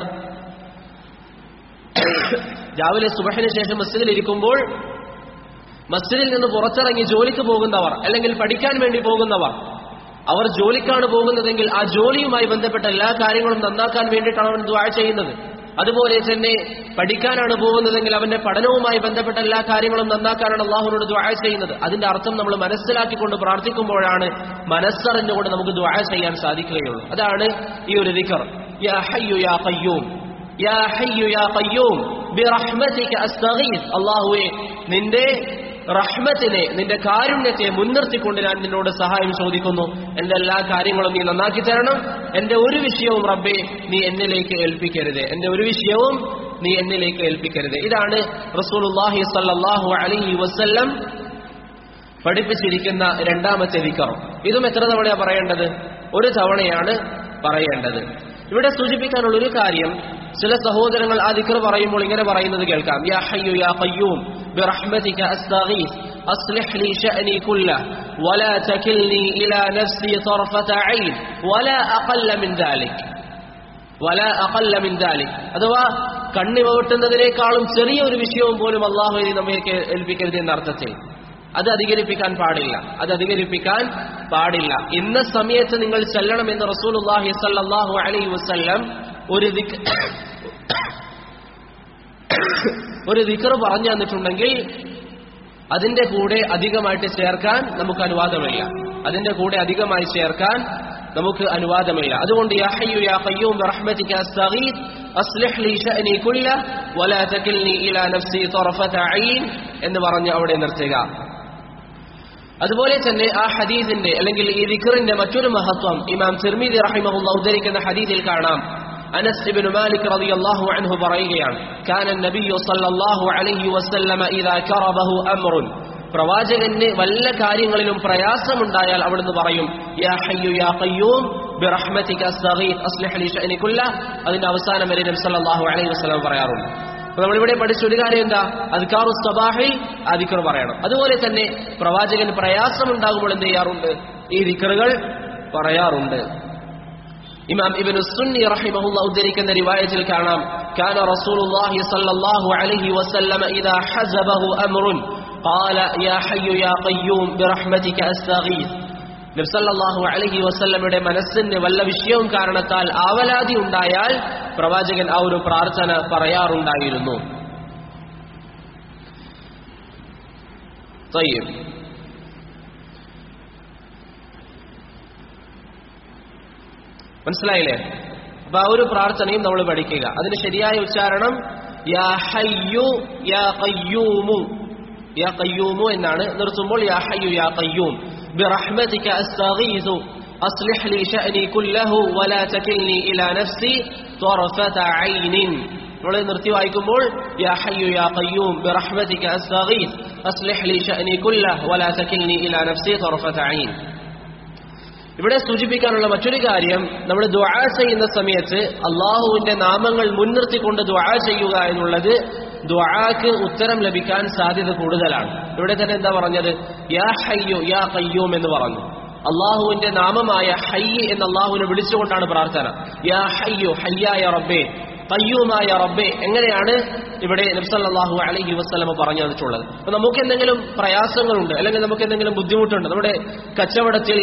Speaker 1: രാവിലെ സുബഹിന് ശേഷം മസ്ജിദിൽ ഇരിക്കുമ്പോൾ മസ്ജിദിൽ നിന്ന് പുറത്തിറങ്ങി ജോലിക്ക് പോകുന്നവർ അല്ലെങ്കിൽ പഠിക്കാൻ വേണ്ടി പോകുന്നവർ അവർ ജോലിക്കാണ് പോകുന്നതെങ്കിൽ ആ ജോലിയുമായി ബന്ധപ്പെട്ട എല്ലാ കാര്യങ്ങളും നന്നാക്കാൻ വേണ്ടിയിട്ടാണ് അവൻ ദ്വാര ചെയ്യുന്നത് അതുപോലെ തന്നെ പഠിക്കാനാണ് പോകുന്നതെങ്കിൽ അവന്റെ പഠനവുമായി ബന്ധപ്പെട്ട എല്ലാ കാര്യങ്ങളും നന്നാക്കാനാണ് അള്ളാഹുനോട് ദ്വാര ചെയ്യുന്നത് അതിന്റെ അർത്ഥം നമ്മൾ മനസ്സിലാക്കിക്കൊണ്ട് പ്രാർത്ഥിക്കുമ്പോഴാണ് മനസ്സറിഞ്ഞുകൊണ്ട് നമുക്ക് ദ്വാര ചെയ്യാൻ സാധിക്കുകയുള്ളൂ അതാണ് ഈ ഒരു ദിക്കർ യാ ഹയ്യു യാ ഖയ്യൂം യാ ഹയ്യു യാ ഖയ്യൂം ബിറഹ്മതിക അസ്തഗീസ് അല്ലാഹുവേ നിന്റെ റഹ്മത്തിനെ നിന്റെ കാരുണ്യത്തെ മുൻനിർത്തിക്കൊണ്ട് ഞാൻ നിന്നോട് സഹായം ചോദിക്കുന്നു എന്റെ എല്ലാ കാര്യങ്ങളും നീ നന്നാക്കി തരണം എന്റെ ഒരു വിഷയവും റബ്ബെ നീ എന്നിലേക്ക് ഏൽപ്പിക്കരുത് എന്റെ ഒരു വിഷയവും നീ എന്നിലേക്ക് ഏൽപ്പിക്കരുത് ഇതാണ് റസൂലുള്ളാഹി സ്വല്ലല്ലാഹു അലൈഹി വസല്ലം പഠിപ്പിച്ചിരിക്കുന്ന രണ്ടാമത്തെ ദിക്കർ ഇതും എത്ര തവണയാണ് പറയേണ്ടത് ഒരു തവണയാണ് പറയേണ്ടത് ഇവിടെ സൂചിപ്പിക്കാനുള്ള ഒരു കാര്യം ചില സഹോദരങ്ങൾ ആ ദിക്ർ പറയുമ്പോൾ ഇങ്ങനെ പറയുന്നത് കേൾക്കാം യാ ഹയ്യു യാ ഖയ്യൂം برحمتك أستغيث أصلح لي شأني كله ولا تكلني إلى نفسي طرفة عين ولا أقل من ذلك ولا أقل من ذلك അഥവാ കണ്ണി വകട്ടുന്നതിനേക്കാളും ചെറിയ ഒരു വിഷയവും പോലും അള്ളാഹു നമ്മെ ഏൽപ്പിക്കരുത് എന്ന അർത്ഥത്തിൽ അത് അധികരിപ്പിക്കാൻ പാടില്ല അത് അധികരിപ്പിക്കാൻ പാടില്ല ഇന്ന സമയത്ത് നിങ്ങൾ ചെല്ലണമെന്ന് റസൂലുള്ളാഹി സല്ലല്ലാഹു അലൈഹി വസല്ലം ഒരു ദിക് ഒരു ദിക്കർ പറഞ്ഞു തന്നിട്ടുണ്ടെങ്കിൽ അതിന്റെ കൂടെ അധികമായിട്ട് ചേർക്കാൻ നമുക്ക് അനുവാദമില്ല അതിന്റെ കൂടെ അധികമായി ചേർക്കാൻ നമുക്ക് അനുവാദമില്ല അതുകൊണ്ട് യാ ഹയ്യു യാ ഖയ്യൂം ബിറഹ്മതിക അസ്തഗീത് അസ്ലിഹ് ലി ശഅനി കുല്ല വലാ തകിൽനി ഇലാ നഫ്സി തറഫത ഐൻ എന്ന് പറഞ്ഞ് അവിടെ നിർത്തുക അതുപോലെ തന്നെ ആ ഹദീസിന്റെ അല്ലെങ്കിൽ ഈ ദിക്റിന്റെ മറ്റൊരു മഹത്വം ഇമാം തിർമീദി റഹിമഹുല്ല ഉദ്ധരിക്കുന്ന ഹദീസിൽ കാണാം അനസ് ഇബ്നു മാലിക് റളിയല്ലാഹു അൻഹു പറയുകയാണ് കാന നബിയു സല്ലല്ലാഹു അലൈഹി വസല്ലമ ഇദാ കറബഹു അംറുൻ പ്രവാചകന് വല്ല കാര്യങ്ങളിലും പ്രയാസമുണ്ടായാൽ അവിടുന്ന് പറയും യാ ഹയ്യു യാ ഖയ്യൂം ബിറഹ്മതിക അസ്തഗീത് അസ്ലിഹ് ലി ശഅനി കുല്ല അതിന്റെ അവസാനം വരെ നബി സല്ലല്ലാഹു അലൈഹി വസല്ലം പറയാറുണ്ട് അപ്പൊ നമ്മളിവിടെ പഠിച്ച ഒരു കാര്യം എന്താ അദ്കാറു സബാഹിൽ ആ ദിക്കർ പറയണം അതുപോലെ തന്നെ പ്രവാചകൻ പ്രയാസമുണ്ടാകുമ്പോൾ എന്ത് ചെയ്യാറുണ്ട് ഈ ദിക്കറുകൾ പറയാറുണ്ട് ഇമാം ഇബ്നു സുന്നി റഹിമഹുള്ള ഉദ്ധരിക്കുന്ന റിവായത്തിൽ കാണാം كان رسول الله صلى الله عليه وسلم إذا حزبه أمر قال يا حي يا قيوم برحمتك أستغيث നബ്സല്ലാഹു അലഹി വസ്ല്ലമയുടെ മനസ്സിന് വല്ല വിഷയവും കാരണത്താൽ ആവലാതി ഉണ്ടായാൽ പ്രവാചകൻ ആ ഒരു പ്രാർത്ഥന പറയാറുണ്ടായിരുന്നു طيب മനസ്സിലായില്ലേ അപ്പൊ ആ ഒരു പ്രാർത്ഥനയും നമ്മൾ പഠിക്കുക അതിന് ശരിയായ ഉച്ചാരണം യാ ഹയ്യു യാ ഖയ്യൂമു യാ ഖയ്യൂമു എന്നാണ് നിർത്തുമ്പോൾ യാ ഹയ്യു യാ ഖയ്യൂം برحمتك أستغيث أصلح لي شأني كله ولا تكلني إلى نفسي طرفة عين നമ്മൾ നിർത്തി വായിക്കുമ്പോൾ യാ ഹയ്യു യാ ഖയ്യൂം ബിറഹ്മതിക അസ്തഗീസ് അസ്ലിഹ് ലി ശഅനി കുല്ലഹ് വലാ തകിൽനി ഇലാ നഫ്സി തർഫത ഐൻ ഇവിടെ സൂചിപ്പിക്കാനുള്ള മറ്റൊരു കാര്യം നമ്മൾ ദുആ ചെയ്യുന്ന സമയത്ത് അള്ളാഹുവിന്റെ നാമങ്ങൾ മുൻനിർത്തിക്കൊണ്ട് ദുആ ചെയ്യുക എന്നുള്ളത് ദുആക്ക് ഉത്തരം ലഭിക്കാൻ സാധ്യത കൂടുതലാണ് ഇവിടെ തന്നെ എന്താ പറഞ്ഞത് യാ ഹയ്യു യാ ഖയ്യൂം എന്ന് പറഞ്ഞു അള്ളാഹുവിന്റെ നാമമായ ഹയ്യ് എന്ന് അള്ളാഹുവിനെ വിളിച്ചുകൊണ്ടാണ് പ്രാർത്ഥന യാ ഹയ്യു ഹയ്യായ റബ്ബേ കയ്യൂമായ റബ്ബെ എങ്ങനെയാണ് ഇവിടെ നബ്സല്ലാഹു അലഹി വസ്ലമ പറഞ്ഞു തന്നിട്ടുള്ളത് അപ്പൊ നമുക്ക് എന്തെങ്കിലും പ്രയാസങ്ങളുണ്ട് അല്ലെങ്കിൽ നമുക്ക് എന്തെങ്കിലും ബുദ്ധിമുട്ടുണ്ട് നമ്മുടെ കച്ചവടത്തിൽ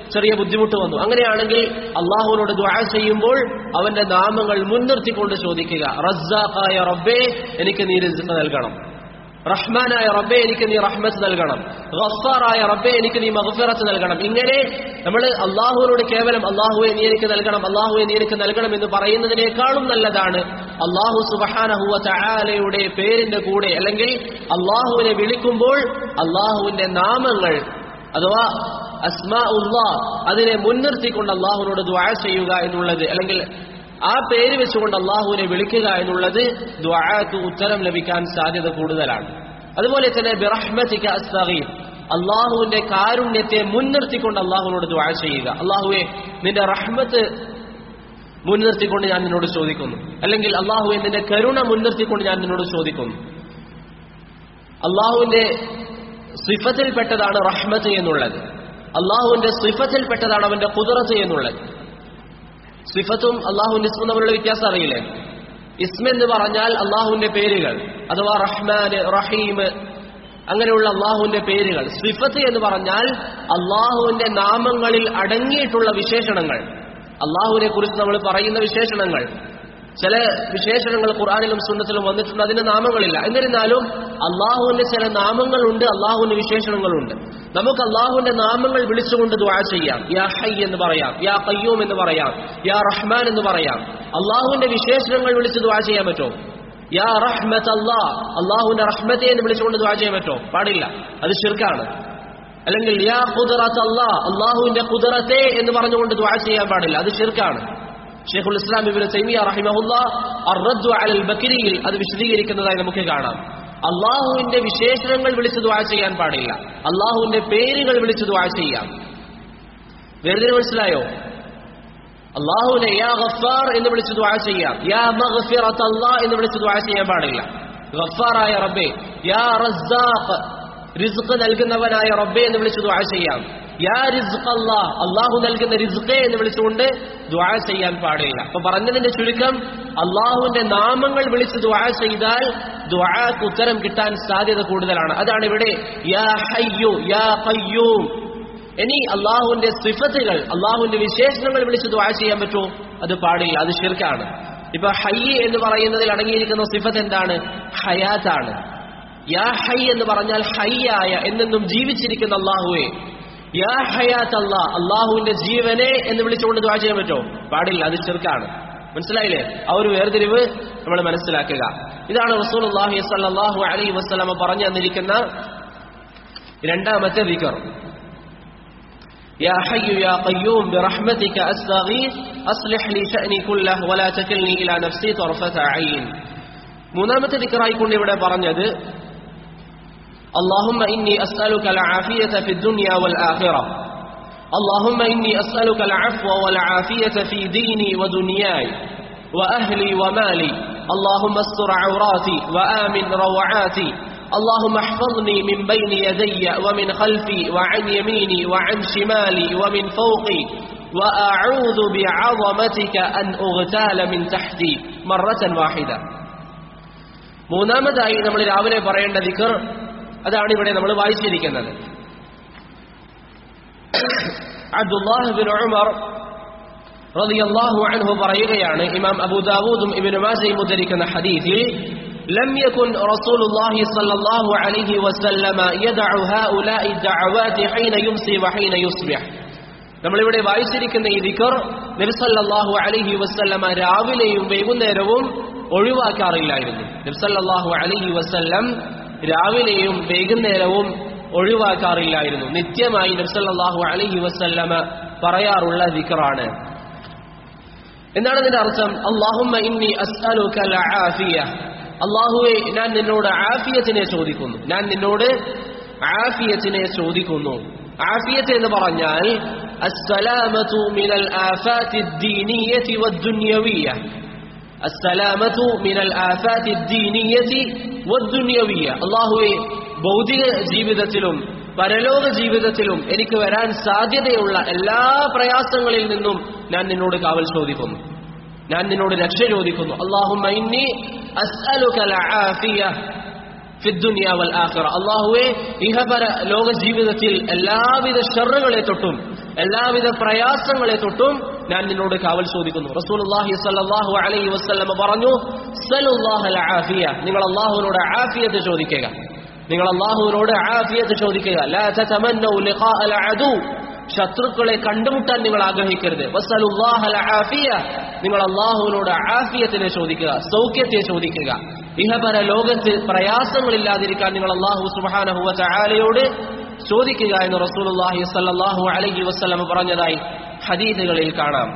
Speaker 1: ചെറിയ ബുദ്ധിമുട്ട് വന്നു അങ്ങനെയാണെങ്കിൽ അള്ളാഹുവിനോട് ദ്വാ ചെയ്യുമ്പോൾ അവന്റെ നാമങ്ങൾ മുൻനിർത്തിക്കൊണ്ട് ചോദിക്കുക റസ്സാഖായ റബ്ബേ എനിക്ക് നീ റിസ്ഖ് നൽകണം റഹ്മാനായ റബ്ബെ എനിക്ക് നീ റഹ്മത്ത് നൽകണം ഗഫാറായ റബ്ബെ എനിക്ക് നീ മഗ്ഫിറത്ത് നൽകണം ഇങ്ങനെ നമ്മൾ അള്ളാഹുവിനോട് കേവലം അള്ളാഹുവെ നീ എനിക്ക് നൽകണം അള്ളാഹുവെ നീ എനിക്ക് നൽകണം എന്ന് പറയുന്നതിനേക്കാളും നല്ലതാണ് അള്ളാഹു സുബഹാനഹുവ ചായാലയുടെ പേരിന്റെ കൂടെ അല്ലെങ്കിൽ അള്ളാഹുവിനെ വിളിക്കുമ്പോൾ അള്ളാഹുവിന്റെ നാമങ്ങൾ അഥവാ അസ്മാ ഉള്ളാ അതിനെ മുൻനിർത്തിക്കൊണ്ട് അള്ളാഹുവിനോട് ദ്വാ ചെയ്യുക എന്നുള്ളത് അല്ലെങ്കിൽ ആ പേര് വെച്ചുകൊണ്ട് അള്ളാഹുവിനെ വിളിക്കുക എന്നുള്ളത് ദ്വാക്ക് ഉത്തരം ലഭിക്കാൻ സാധ്യത കൂടുതലാണ് അതുപോലെ തന്നെ ബിറഹ്മത്തിക്ക അസ്തഗീർ അള്ളാഹുവിന്റെ കാരുണ്യത്തെ മുൻനിർത്തിക്കൊണ്ട് അള്ളാഹുവിനോട് ദ്വാ ചെയ്യുക അള്ളാഹുവെ നിന്റെ റഹ്മത്ത് മുൻനിർത്തിക്കൊണ്ട് ഞാൻ നിന്നോട് ചോദിക്കുന്നു അല്ലെങ്കിൽ അള്ളാഹുവെ നിന്റെ കരുണ മുൻനിർത്തിക്കൊണ്ട് ഞാൻ നിന്നോട് ചോദിക്കുന്നു അള്ളാഹുവിന്റെ സിഫത്തിൽപ്പെട്ടതാണ് റഹ്മത്ത് എന്നുള്ളത് അള്ളാഹുവിന്റെ സിഫത്തിൽപ്പെട്ടതാണ് അവന്റെ കുതിറത്ത് എന്നുള്ളത് സിഫത്തും അള്ളാഹുവിന്റെ ഇസ്മും തമ്മിലുള്ള വ്യത്യാസം അറിയില്ലേ ഇസ്മ എന്ന് പറഞ്ഞാൽ അള്ളാഹുവിന്റെ പേരുകൾ അഥവാ റഹ്മാൻ റഹീം അങ്ങനെയുള്ള അള്ളാഹുവിന്റെ പേരുകൾ സിഫത്ത് എന്ന് പറഞ്ഞാൽ അള്ളാഹുവിന്റെ നാമങ്ങളിൽ അടങ്ങിയിട്ടുള്ള വിശേഷണങ്ങൾ അള്ളാഹുവിനെ കുറിച്ച് നമ്മൾ പറയുന്ന വിശേഷണങ്ങൾ ചില വിശേഷണങ്ങൾ ഖുർആാനിലും സുന്നത്തിലും വന്നിട്ടുണ്ട് അതിന്റെ നാമങ്ങളില്ല എന്നിരുന്നാലും അള്ളാഹുവിന്റെ ചില നാമങ്ങളുണ്ട് അള്ളാഹുവിന്റെ വിശേഷണങ്ങളുണ്ട് നമുക്ക് അള്ളാഹുവിന്റെ നാമങ്ങൾ വിളിച്ചുകൊണ്ട് ദ്വാ ചെയ്യാം യാ ഹൈ എന്ന് പറയാം യാ കയ്യൂം എന്ന് പറയാം യാ റഹ്മാൻ എന്ന് പറയാം അള്ളാഹുവിന്റെ വിശേഷണങ്ങൾ വിളിച്ച് ദ്വാ ചെയ്യാൻ പറ്റുമോ യാ റഹ്മത്ത് അള്ളാ അള്ളാഹുവിന്റെ റഹ്മത്തെ എന്ന് വിളിച്ചുകൊണ്ട് ദ്വാ ചെയ്യാൻ പറ്റുമോ പാടില്ല അത് ഷിർക്കാണ് അല്ലെങ്കിൽ യാ കുതിറത്ത് അള്ളാ അള്ളാഹുവിന്റെ കുതിറത്തെ എന്ന് പറഞ്ഞുകൊണ്ട് ദ്വാ ചെയ്യാൻ പാടില്ല അത് ഷിർക്കാണ് ഷെയ്ഖുൽ ഇസ്ലാം ഇബ്നു തൈമിയ റഹിമഹുല്ല അർറദ്ദു അലൽ ബക്രിയിൽ അത് വിശദീകരിക്കുന്നതായി നമുക്ക് കാണാം അള്ളാഹുവിന്റെ വിശേഷണങ്ങൾ വിളിച്ച് ദ്വാ ചെയ്യാൻ പാടില്ല അള്ളാഹുവിന്റെ പേരുകൾ വിളിച്ച് ദ്വാ ചെയ്യാം വേറെ മനസ്സിലായോ അള്ളാഹുവിനെ യാ ഗഫാർ എന്ന് വിളിച്ച് ദ്വാ ചെയ്യാം യാ മഗ്ഫിറത്ത് അല്ലാ എന്ന് വിളിച്ച് ദ്വാ ചെയ്യാൻ പാടില്ല ഗഫാറായ റബ്ബേ യാ റസ്സാഖ് റിസ്ഖ് നൽകുന്നവനായ റബ്ബെ എന്ന് വിളിച്ച് ദ്വാ ചെയ്യാം യാ റിസ്ഖ് അല്ലാ അള്ളാഹു നൽകുന്ന റിസ്ഖെ എന്ന് വിളിച്ചുകൊണ്ട് ദ്വാ ചെയ്യാൻ പാടില്ല അപ്പൊ പറഞ്ഞതിന്റെ ചുരുക്കം അള്ളാഹുവിന്റെ നാമങ്ങൾ വിളിച്ച് ദ്വാ ചെയ്താൽ ദ്വാക്ക് ഉത്തരം കിട്ടാൻ സാധ്യത കൂടുതലാണ് അതാണ് ഇവിടെ യാ ഹയ്യു യാ ഖയ്യൂം ഇനി അള്ളാഹുവിന്റെ സിഫത്തുകൾ അള്ളാഹുവിന്റെ വിശേഷണങ്ങൾ വിളിച്ച് ദ്വാ ചെയ്യാൻ പറ്റുമോ അത് പാടില്ല അത് ഷിർക്കാണ് ഇപ്പൊ ഹയ്യ് എന്ന് പറയുന്നതിൽ അടങ്ങിയിരിക്കുന്ന സിഫത്ത് എന്താണ് ഹയാത്താണ് യാ ഹൈ എന്ന് പറഞ്ഞാൽ ഹയ്യായ എന്നെന്നും ജീവിച്ചിരിക്കുന്ന അള്ളാഹുവെ യാ ഹയാത്ത് അല്ലാ അള്ളാഹുവിന്റെ ജീവനെ എന്ന് വിളിച്ചുകൊണ്ട് ദ്വാ ചെയ്യാൻ പറ്റുമോ പാടില്ല അത് ചെറുക്കാണ് മനസ്സിലായില്ലേ ആ ഒരു വേർതിരിവ് നമ്മൾ മനസ്സിലാക്കുക ഇതാണ് റസൂൽ അള്ളാഹി സല്ലാഹു അലൈ വസ്ലമ പറഞ്ഞു തന്നിരിക്കുന്ന രണ്ടാമത്തെ വികർ يا حي يا قيوم برحمتك أستغيث أصلح لي شأني كله ولا تكلني إلى نفسي طرفة عين മൂന്നാമത്തെ ദിക്കറായിക്കൊണ്ട് ഇവിടെ പറഞ്ഞത് اللهم إني أسألك العافية في الدنيا والآخرة اللهم إني أسألك العفو والعافية في ديني ودنياي وأهلي ومالي اللهم استر عوراتي وآمن روعاتي اللهم احفظني من بين يدي ومن خلفي وعن يميني وعن شمالي ومن فوقي وأعوذ بعظمتك أن أغتال من تحتي مرة واحدة മൂന്നാമതായി നമ്മൾ രാവിലെ പറയേണ്ട ദിക്കർ അതാണ് ഇവിടെ നമ്മൾ വായിച്ചിരിക്കുന്നത് അബ്ദുല്ലാഹ് ബിൻ ഉമർ റളിയല്ലാഹു അൻഹു പറയുകയാണ് ഇമാം അബൂ ദാവൂദും ഇബ്നു മാജയും ഉദ്ധരിക്കുന്ന ഹദീസിൽ لم يكن رسول الله صلى الله عليه وسلم يدع هؤلاء الدعوات حين يمسي وحين يصبح നമ്മളിവിടെ വായിച്ചിരിക്കുന്ന ഈ ദിക്കർ നബിസല്ലാഹു അലഹി വസ്ല്ലമ രാവിലെയും വൈകുന്നേരവും ഒഴിവാക്കാറില്ലായിരുന്നു നബ്സല്ലാഹു അലഹി വസ്ല്ലം രാവിലെയും വൈകുന്നേരവും ഒഴിവാക്കാറില്ലായിരുന്നു നിത്യമായി നബ്സല്ലാഹു അലഹി വസ്ല്ലമ പറയാറുള്ള ദിക്കറാണ് എന്താണ് ഇതിന്റെ അർത്ഥം അള്ളാഹുമ്മ ഇന്നി അസ്അലുക ആഫിയ അള്ളാഹുവെ ഞാൻ നിന്നോട് ആഫിയത്തിനെ ചോദിക്കുന്നു ഞാൻ നിന്നോട് ആഫിയത്തിനെ ചോദിക്കുന്നു ആഫിയത്ത് എന്ന് പറഞ്ഞാൽ السلامة من الآفات الدينية والدنيوية السلامة من الآفات الدينية والدنيوية അള്ളാഹുവെ ഭൗതിക ജീവിതത്തിലും പരലോക ജീവിതത്തിലും എനിക്ക് വരാൻ സാധ്യതയുള്ള എല്ലാ പ്രയാസങ്ങളിൽ നിന്നും ഞാൻ നിന്നോട് കാവൽ ചോദിക്കുന്നു ഞാൻ നിന്നോട് രക്ഷ ചോദിക്കുന്നു അള്ളാഹുമ്മ ഇന്നി അസ്അലുക ആഫിയ ഫിദ്ദുനിയ വൽ ആഖിറ അള്ളാഹുവെ ഇഹപര ലോക ജീവിതത്തിൽ എല്ലാവിധ ഷറുകളെ തൊട്ടും എല്ലാവിധ പ്രയാസങ്ങളെ തൊട്ടും ഞാൻ നിന്നോട് കാവൽ ചോദിക്കുന്നു റസൂലുള്ളാഹി സ്വല്ലല്ലാഹു അലൈഹി വസല്ലം പറഞ്ഞു സലുല്ലാഹൽ ആഫിയ നിങ്ങൾ അള്ളാഹുവിനോട് ആഫിയത്ത് ചോദിക്കുക നിങ്ങൾ അള്ളാഹുവിനോട് ആഫിയത്ത് ചോദിക്കുക ലാ തതമന്നൗ ലിഖാഅൽ അദു ശത്രുക്കളെ കണ്ടുമുട്ടാൻ നിങ്ങൾ ആഗ്രഹിക്കരുത് വസലുല്ലാഹൽ ആഫിയ നിങ്ങൾ അള്ളാഹുവിനോട് ആഫിയത്തിനെ ചോദിക്കുക സൗഖ്യത്തെ ചോദിക്കുക ഇഹപര ലോകത്ത് പ്രയാസങ്ങളില്ലാതിരിക്കാൻ നിങ്ങൾ അള്ളാഹു സുബ്ഹാനഹു വ തആലയോട് ചോദിക്കുക എന്ന് റസൂലുള്ളാഹി സ്വല്ലല്ലാഹു അലൈഹി വസല്ലം പറഞ്ഞതായി ഹദീസുകളിൽ കാണാം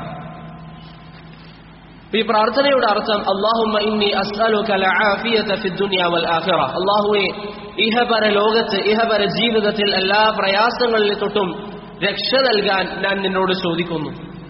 Speaker 1: ഈ പ്രാർത്ഥനയുടെ അർത്ഥം അള്ളാഹുമ്മ ഇന്നി അസ്അലുക ലആഫിയത ഫിദ് ദുനിയ വൽ ആഖിറ അള്ളാഹുവേ ഇഹപര ലോകത്ത് ഇഹപര ജീവിതത്തിൽ എല്ലാ പ്രയാസങ്ങളിൽ തൊട്ടും രക്ഷ നൽകാൻ ഞാൻ നിന്നോട് ചോദിക്കുന്നു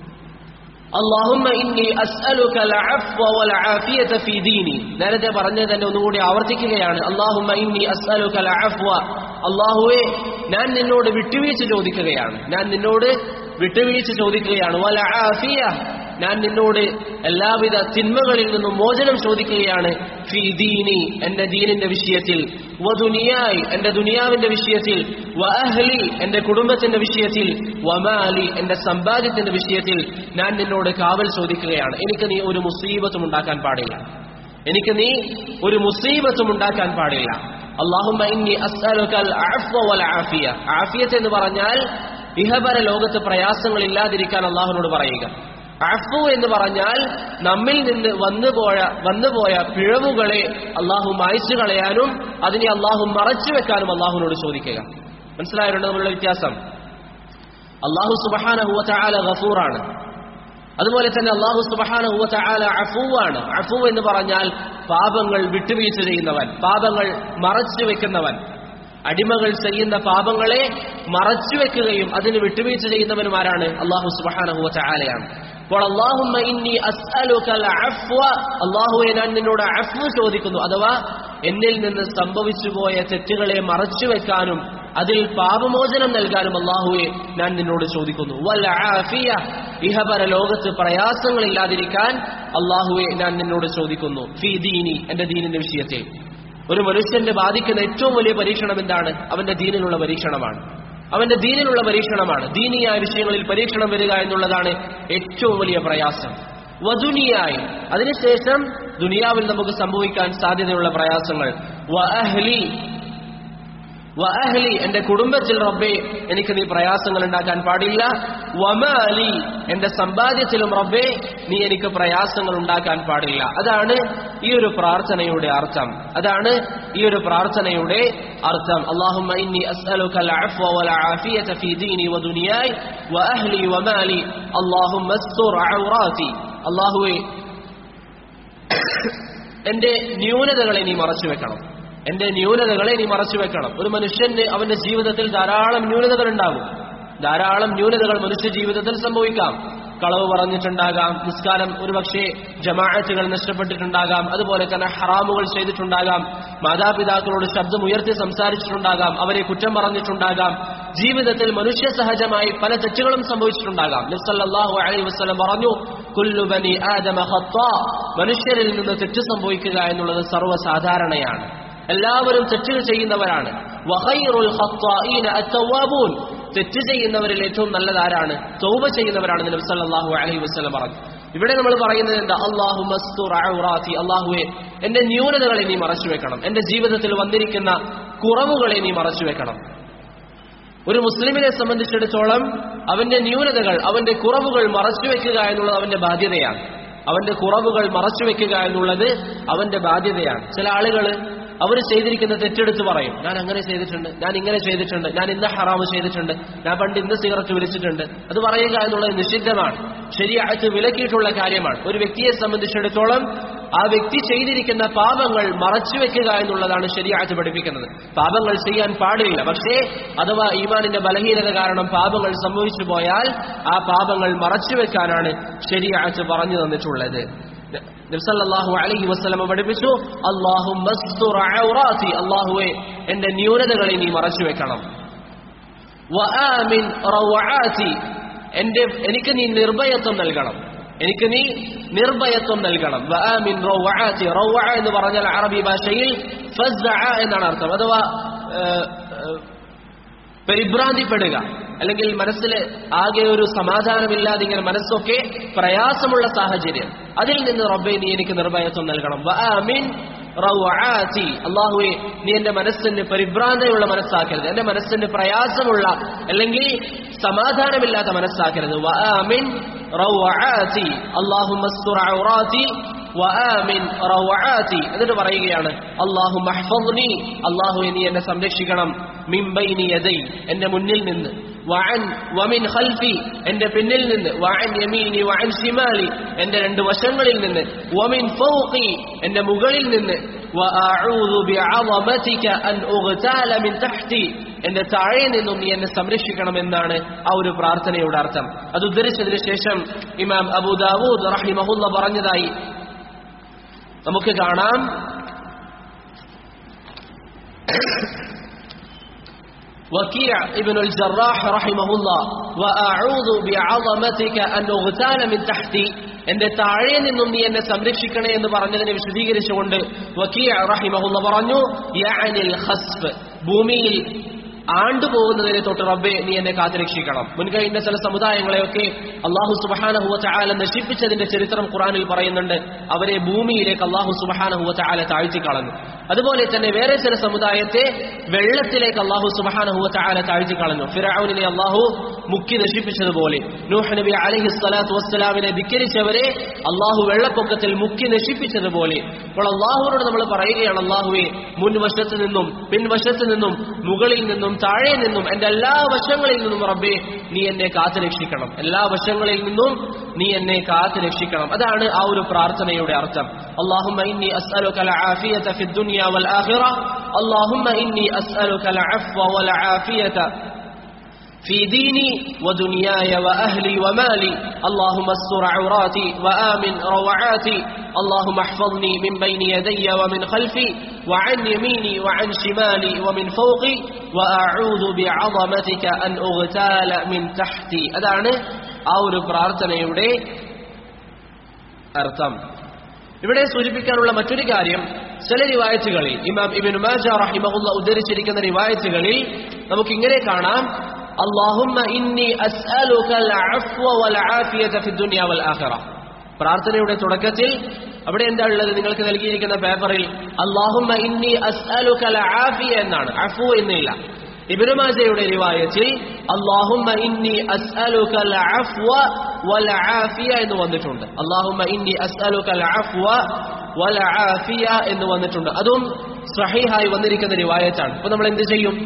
Speaker 1: അള്ളാഹുമ്മ ഇന്നി അസ്അലുക ലഅഫ്വ വൽ ആഫിയത ഫീ ദീനി നേരത്തെ പറഞ്ഞത് തന്നെ ഒന്നുകൂടി ആവർത്തിക്കുകയാണ് അള്ളാഹുമ്മ ഇന്നി അസ്അലുക ലഅഫ്വ അള്ളാഹുവേ ഞാൻ നിന്നോട് വിട്ടുവീഴ്ച ചോദിക്കുകയാണ് ഞാൻ നിന്നോട് വിട്ടുവീഴ്ച ചോദിക്കുകയാണ് വല ആഫിയ ഞാൻ നിന്നോട് എല്ലാവിധ തിന്മകളിൽ നിന്നും മോചനം ചോദിക്കുകയാണ് ഫീ ദീനി എന്റെ ദീനിന്റെ വിഷയത്തിൽ വദുനിയായി എന്റെ ദുനിയാവിന്റെ വിഷയത്തിൽ വ അഹ്ലി എന്റെ കുടുംബത്തിന്റെ വിഷയത്തിൽ വമാലി എന്റെ സമ്പാദ്യത്തിന്റെ വിഷയത്തിൽ ഞാൻ നിന്നോട് കാവൽ ചോദിക്കുകയാണ് എനിക്ക് നീ ഒരു മുസീബത്തും ഉണ്ടാക്കാൻ പാടില്ല എനിക്ക് നീ ഒരു മുസീബത്തും ഉണ്ടാക്കാൻ പാടില്ല അള്ളാഹുമ്മ ഇന്നി അസ്അലുകൽ അഫ്വ വൽ ആഫിയ ആഫിയത്ത് എന്ന് പറഞ്ഞാൽ ഇഹപര ലോകത്ത് പ്രയാസങ്ങൾ ഇല്ലാതിരിക്കാൻ അള്ളാഹുനോട് പറയുക അഫു എന്ന് പറഞ്ഞാൽ നമ്മിൽ നിന്ന് വന്നുപോയ വന്നുപോയ പിഴവുകളെ അള്ളാഹു മായ്ച്ചു കളയാനും അതിനെ അള്ളാഹു മറച്ചു വെക്കാനും അള്ളാഹുനോട് ചോദിക്കുക മനസ്സിലായിട്ടുണ്ട് നമ്മളുടെ വ്യത്യാസം അള്ളാഹു സുബഹാനഹുവ ചാല ഗഫൂറാണ് അതുപോലെ തന്നെ അള്ളാഹു സുബഹാനഹുവ ചാല അഫുവാണ് അഫു എന്ന് പറഞ്ഞാൽ പാപങ്ങൾ വിട്ടുവീഴ്ച ചെയ്യുന്നവൻ പാപങ്ങൾ മറച്ചു വെക്കുന്നവൻ അടിമകൾ ചെയ്യുന്ന പാപങ്ങളെ മറച്ചു വെക്കുകയും അതിന് വിട്ടുവീഴ്ച ചെയ്യുന്നവനുമാരാണ് അള്ളാഹു സുബഹാനഹുവ ചാലയാണ് അപ്പോൾ അള്ളാഹുമ്മ ഇന്നി അസ്അലുകൽ അഫ്വ അള്ളാഹുവെ ഞാൻ നിന്നോട് അഫ്വ് ചോദിക്കുന്നു അഥവാ എന്നിൽ നിന്ന് സംഭവിച്ചു പോയ തെറ്റുകളെ മറച്ചു വെക്കാനും അതിൽ പാപമോചനം നൽകാനും അള്ളാഹുവെ ഞാൻ നിന്നോട് ചോദിക്കുന്നു വൽ ആഫിയ ഇഹപര ലോകത്ത് പ്രയാസങ്ങളില്ലാതിരിക്കാൻ അള്ളാഹുവെ ഞാൻ നിന്നോട് ചോദിക്കുന്നു ഫീ ദീനി എന്റെ ദീനിന്റെ വിഷയത്തിൽ ഒരു മനുഷ്യന്റെ ബാധിക്കുന്ന ഏറ്റവും വലിയ പരീക്ഷണം എന്താണ് അവന്റെ ദീനിലുള്ള പരീക്ഷണമാണ് അവന്റെ ദീനിലുള്ള പരീക്ഷണമാണ് ദീനിയായ വിഷയങ്ങളിൽ പരീക്ഷണം വരിക എന്നുള്ളതാണ് ഏറ്റവും വലിയ പ്രയാസം വധുനിയായി അതിനുശേഷം ദുനിയാവിൽ നമുക്ക് സംഭവിക്കാൻ സാധ്യതയുള്ള പ്രയാസങ്ങൾ വ അഹ്ലി വ അഹ്ലി എന്റെ കുടുംബത്തിൽ റബ്ബെ എനിക്ക് നീ പ്രയാസങ്ങൾ ഉണ്ടാക്കാൻ പാടില്ല വമാലി എന്റെ സമ്പാദ്യത്തിലും റബ്ബെ നീ എനിക്ക് പ്രയാസങ്ങൾ ഉണ്ടാക്കാൻ പാടില്ല അതാണ് ഈ ഒരു പ്രാർത്ഥനയുടെ അർത്ഥം അതാണ് ഈ ഒരു പ്രാർത്ഥനയുടെ അർത്ഥം അല്ലാഹുമ്മ ഇന്നി അസ്അലുക അൽഅഫ്വ വൽ ആഫിയത ഫീ ദീനി വദുനിയായി വഅഹ്ലി വമാലി അല്ലാഹുമ്മ അസ്തുർ ഔറാതി അല്ലാഹുവേ എന്റെ ന്യൂനതകളെ നീ മറച്ചു വെക്കണം എന്റെ ന്യൂനതകളെ നീ മറച്ചു വെക്കണം ഒരു മനുഷ്യന് അവന്റെ ജീവിതത്തിൽ ധാരാളം ന്യൂനതകൾ ഉണ്ടാകും ധാരാളം ന്യൂനതകൾ മനുഷ്യ ജീവിതത്തിൽ സംഭവിക്കാം കളവ് പറഞ്ഞിട്ടുണ്ടാകാം നിസ്കാരം ഒരുപക്ഷെ ജമാഅത്തുകൾ നഷ്ടപ്പെട്ടിട്ടുണ്ടാകാം അതുപോലെ തന്നെ ഹറാമുകൾ ചെയ്തിട്ടുണ്ടാകാം മാതാപിതാക്കളോട് ശബ്ദം ഉയർത്തി സംസാരിച്ചിട്ടുണ്ടാകാം അവരെ കുറ്റം പറഞ്ഞിട്ടുണ്ടാകാം ജീവിതത്തിൽ മനുഷ്യ സഹജമായി പല തെറ്റുകളും സംഭവിച്ചിട്ടുണ്ടാകാം നബ്സല്ലാഹു അലൈഹി വസ്ലം പറഞ്ഞു കുല്ലു ബനി ആദമ ഖത്താ മനുഷ്യരിൽ നിന്ന് തെറ്റ് സംഭവിക്കുക എന്നുള്ളത് സർവ്വസാധാരണയാണ് എല്ലാവരും തെറ്റുകൾ ചെയ്യുന്നവരാണ് വഹൈറുൽ ഖത്താഈന അത്തവാബൂൻ തെറ്റ് ചെയ്യുന്നവരിൽ ഏറ്റവും നല്ലതാരാണ് തൗബ ചെയ്യുന്നവരാണ് നബി സല്ലല്ലാഹു അലൈഹി വസല്ലം പറഞ്ഞു ഇവിടെ നമ്മൾ പറയുന്നത് എന്താ അള്ളാഹു മസ്തുർ ഔറാത്തി അള്ളാഹുവെ എന്റെ ന്യൂനതകളെ നീ മറച്ചു വെക്കണം എന്റെ ജീവിതത്തിൽ വന്നിരിക്കുന്ന കുറവുകളെ നീ മറച്ചു വെക്കണം ഒരു മുസ്ലിമിനെ സംബന്ധിച്ചിടത്തോളം അവന്റെ ന്യൂനതകൾ അവന്റെ കുറവുകൾ മറച്ചു വെക്കുക എന്നുള്ളത് അവന്റെ ബാധ്യതയാണ് അവന്റെ കുറവുകൾ മറച്ചു വെക്കുക എന്നുള്ളത് അവന്റെ ബാധ്യതയാണ് ചില ആളുകൾ അവർ ചെയ്തിരിക്കുന്ന തെറ്റെടുത്ത് പറയും ഞാൻ അങ്ങനെ ചെയ്തിട്ടുണ്ട് ഞാൻ ഇങ്ങനെ ചെയ്തിട്ടുണ്ട് ഞാൻ ഇന്ന ഹറാമ് ചെയ്തിട്ടുണ്ട് ഞാൻ പണ്ട് ഇന്ന് സിഗരറ്റ് വിളിച്ചിട്ടുണ്ട് അത് പറയുക എന്നുള്ളത് നിഷിദ്ധമാണ് ശരിയായിട്ട് വിലക്കിയിട്ടുള്ള കാര്യമാണ് ഒരു വ്യക്തിയെ സംബന്ധിച്ചിടത്തോളം ആ വ്യക്തി ചെയ്തിരിക്കുന്ന പാപങ്ങൾ മറച്ചു വെക്കുക എന്നുള്ളതാണ് ശരിയായിട്ട് പഠിപ്പിക്കുന്നത് പാപങ്ങൾ ചെയ്യാൻ പാടില്ല പക്ഷേ അഥവാ ഈമാനിന്റെ ബലഹീനത കാരണം പാപങ്ങൾ സംഭവിച്ചു പോയാൽ ആ പാപങ്ങൾ മറച്ചു വെക്കാനാണ് ശരിയായിട്ട് പറഞ്ഞു തന്നിട്ടുള്ളത് നബ്സല്ലാഹു അലൈഹി വസ്ലമ പഠിപ്പിച്ചു അള്ളാഹു ഔറാത്തി അള്ളാഹുവെ എന്റെ ന്യൂനതകളെ നീ മറച്ചു വെക്കണം വആമിൻ റവആത്തി എന്റെ എനിക്ക് നീ നിർഭയത്വം നൽകണം എനിക്ക് നീ നിർഭയത്വം നൽകണം വആമിൻ റവആത്തി റവഅ എന്ന് പറഞ്ഞാൽ അറബി ഭാഷയിൽ ഫസ്അ എന്നാണ് അർത്ഥം അഥവാ പരിഭ്രാന്തിപ്പെടുക അല്ലെങ്കിൽ മനസ്സിൽ ആകെ ഒരു സമാധാനമില്ലാതെ ഇങ്ങനെ മനസ്സൊക്കെ പ്രയാസമുള്ള സാഹചര്യം അതിൽ നിന്ന് റബ്ബെ നീ എനിക്ക് നിർഭയത്വം നൽകണം വആമിൻ റൗആതി. അള്ളാഹുവെ നീ എന്റെ മനസ്സിന് പരിഭ്രാന്തയുള്ള മനസ്സാക്കരുത് എന്റെ മനസ്സിന് പ്രയാസമുള്ള അല്ലെങ്കിൽ സമാധാനമില്ലാത്ത മനസ്സാക്കരുത് വആമിൻ റൗആതി. അല്ലാഹുമ്മ സ്തുർ ഔറാതി വആമിൻ റൗആതി. എന്നിട്ട് പറയുകയാണ് അല്ലാഹു മഹ്ഫദ്നി അല്ലാഹുവെ നീ എന്നെ സംരക്ഷിക്കണം മിൻ ബൈനി യദൈ എന്റെ മുന്നിൽ നിന്ന് വഅൻ വമിൻ ഖൽഫി എന്റെ പിന്നിൽ നിന്ന് വഅൻ യമീനി വഅൻ ശിമാലി എന്റെ രണ്ട് വശങ്ങളിൽ നിന്ന് വമിൻ ഫൗഖി എന്റെ മുകളിൽ നിന്ന് വഅഊദു ബിഅളമതിക അൻ ഉഗ്താല മിൻ തഹ്തി എന്റെ താഴെ നിന്നും നീ എന്നെ സംരക്ഷിക്കണം എന്നാണ് ആ ഒരു പ്രാർത്ഥനയുടെ അർത്ഥം അത് ഉദ്ധരിച്ചതിന് ശേഷം ഇമാം അബൂ ദാവൂദ് റഹിമഹുല്ല പറഞ്ഞതായി നമുക്ക് കാണാം وكيع ابن الجراح رحمه الله وأعوذ بعظمتك أن أغتال من تحتي എന്റെ താഴെ നിന്നും നീ എന്നെ സംരക്ഷിക്കണേ എന്ന് പറഞ്ഞതിനെ വിശദീകരിച്ചുകൊണ്ട് വക്കീ റഹിമഹുല്ല പറഞ്ഞു യഅനിൽ ഖസ്ഫ് ഭൂമിയിൽ ആണ്ടുപോകുന്നതിനെ തൊട്ട് റബ്ബെ നീ എന്നെ കാത്തുരക്ഷിക്കണം മുൻകഴിഞ്ഞ ചില സമുദായങ്ങളെയൊക്കെ അള്ളാഹു സുബഹാനഹുവ ചാല നശിപ്പിച്ചതിന്റെ ചരിത്രം ഖുറാനിൽ പറയുന്നുണ്ട് അവരെ ഭൂമിയിലേക്ക് അള്ളാഹു സുബഹാനഹുവ ചാല താഴ്ത്തിക്കളഞ്ഞു അതുപോലെ തന്നെ വേറെ ചില സമുദായത്തെ വെള്ളത്തിലേക്ക് അള്ളാഹു സുബഹാനഹുവ ചാല താഴ്ത്തിക്കളഞ്ഞു ഫിറൌനിനെ അള്ളാഹു മുക്കി നശിപ്പിച്ചതുപോലെ നൂഹ് നബി അലഹി സ്വലാത്തു വസ്സലാമിനെ ധിക്കരിച്ചവരെ അള്ളാഹു വെള്ളപ്പൊക്കത്തിൽ മുക്കി നശിപ്പിച്ചതുപോലെ അപ്പോൾ അള്ളാഹുവിനോട് നമ്മൾ പറയുകയാണ് അള്ളാഹുവെ മുൻവശത്ത് നിന്നും പിൻവശത്ത് നിന്നും മുകളിൽ നിന്നും താഴെ നിന്നും എന്റെ എല്ലാ വശങ്ങളിൽ നിന്നും റബ്ബെ നീ എന്നെ കാത്തു രക്ഷിക്കണം എല്ലാ വശങ്ങളിൽ നിന്നും നീ എന്നെ കാത്തു രക്ഷിക്കണം അതാണ് ആ ഒരു പ്രാർത്ഥനയുടെ അർത്ഥം اللهم إني أسألك العافية في الدنيا والآخرة اللهم إني أسألك العفو والعافية في ديني ودنياي وأهلي ومالي اللهم استر عوراتي وآمن روعاتي اللهم احفظني من بين يدي ومن خلفي وعن يميني وعن شمالي ومن فوقي وأعوذ بعظمتك أن أغتال من تحتي അതാണ് ആ ഒരു പ്രാർത്ഥനയുടെ അർത്ഥം ഇവിടെ സൂചിപ്പിക്കാനുള്ള മറ്റൊരു കാര്യം ചില റിവായത്തുകളിൽ ഇമാം ഇബിൻ മാജ റഹിമഹുല്ല ഉദ്ധരിച്ചിരിക്കുന്ന റിവായത്തുകളിൽ നമുക്ക് ഇങ്ങനെ കാണാം اللهم إني أسألك العفو والعافية في الدنيا والآخرة പ്രാർത്ഥനയുടെ തുടക്കത്തിൽ അവിടെ എന്താ ഉള്ളത് നിങ്ങൾക്ക് നൽകിയിരിക്കുന്ന പേപ്പറിൽ അള്ളാഹുമ്മ ഇന്നി അസ്അലുക ആഫിയ എന്നാണ് അഫു എന്നില്ല ഇബ്നുമാജയുടെ റിവായത്തിൽ അള്ളാഹുമ്മ ഇന്നി അസ്അലുക അഫ്വ വൽ ആഫിയ എന്ന് വന്നിട്ടുണ്ട് അള്ളാഹുമ്മ ഇന്നി അസ്അലുക അഫ്വ വൽ ആഫിയ എന്ന് വന്നിട്ടുണ്ട് അതും സഹീഹായി വന്നിരിക്കുന്ന റിവായത്താണ് അപ്പൊ നമ്മൾ എന്ത് ചെയ്യും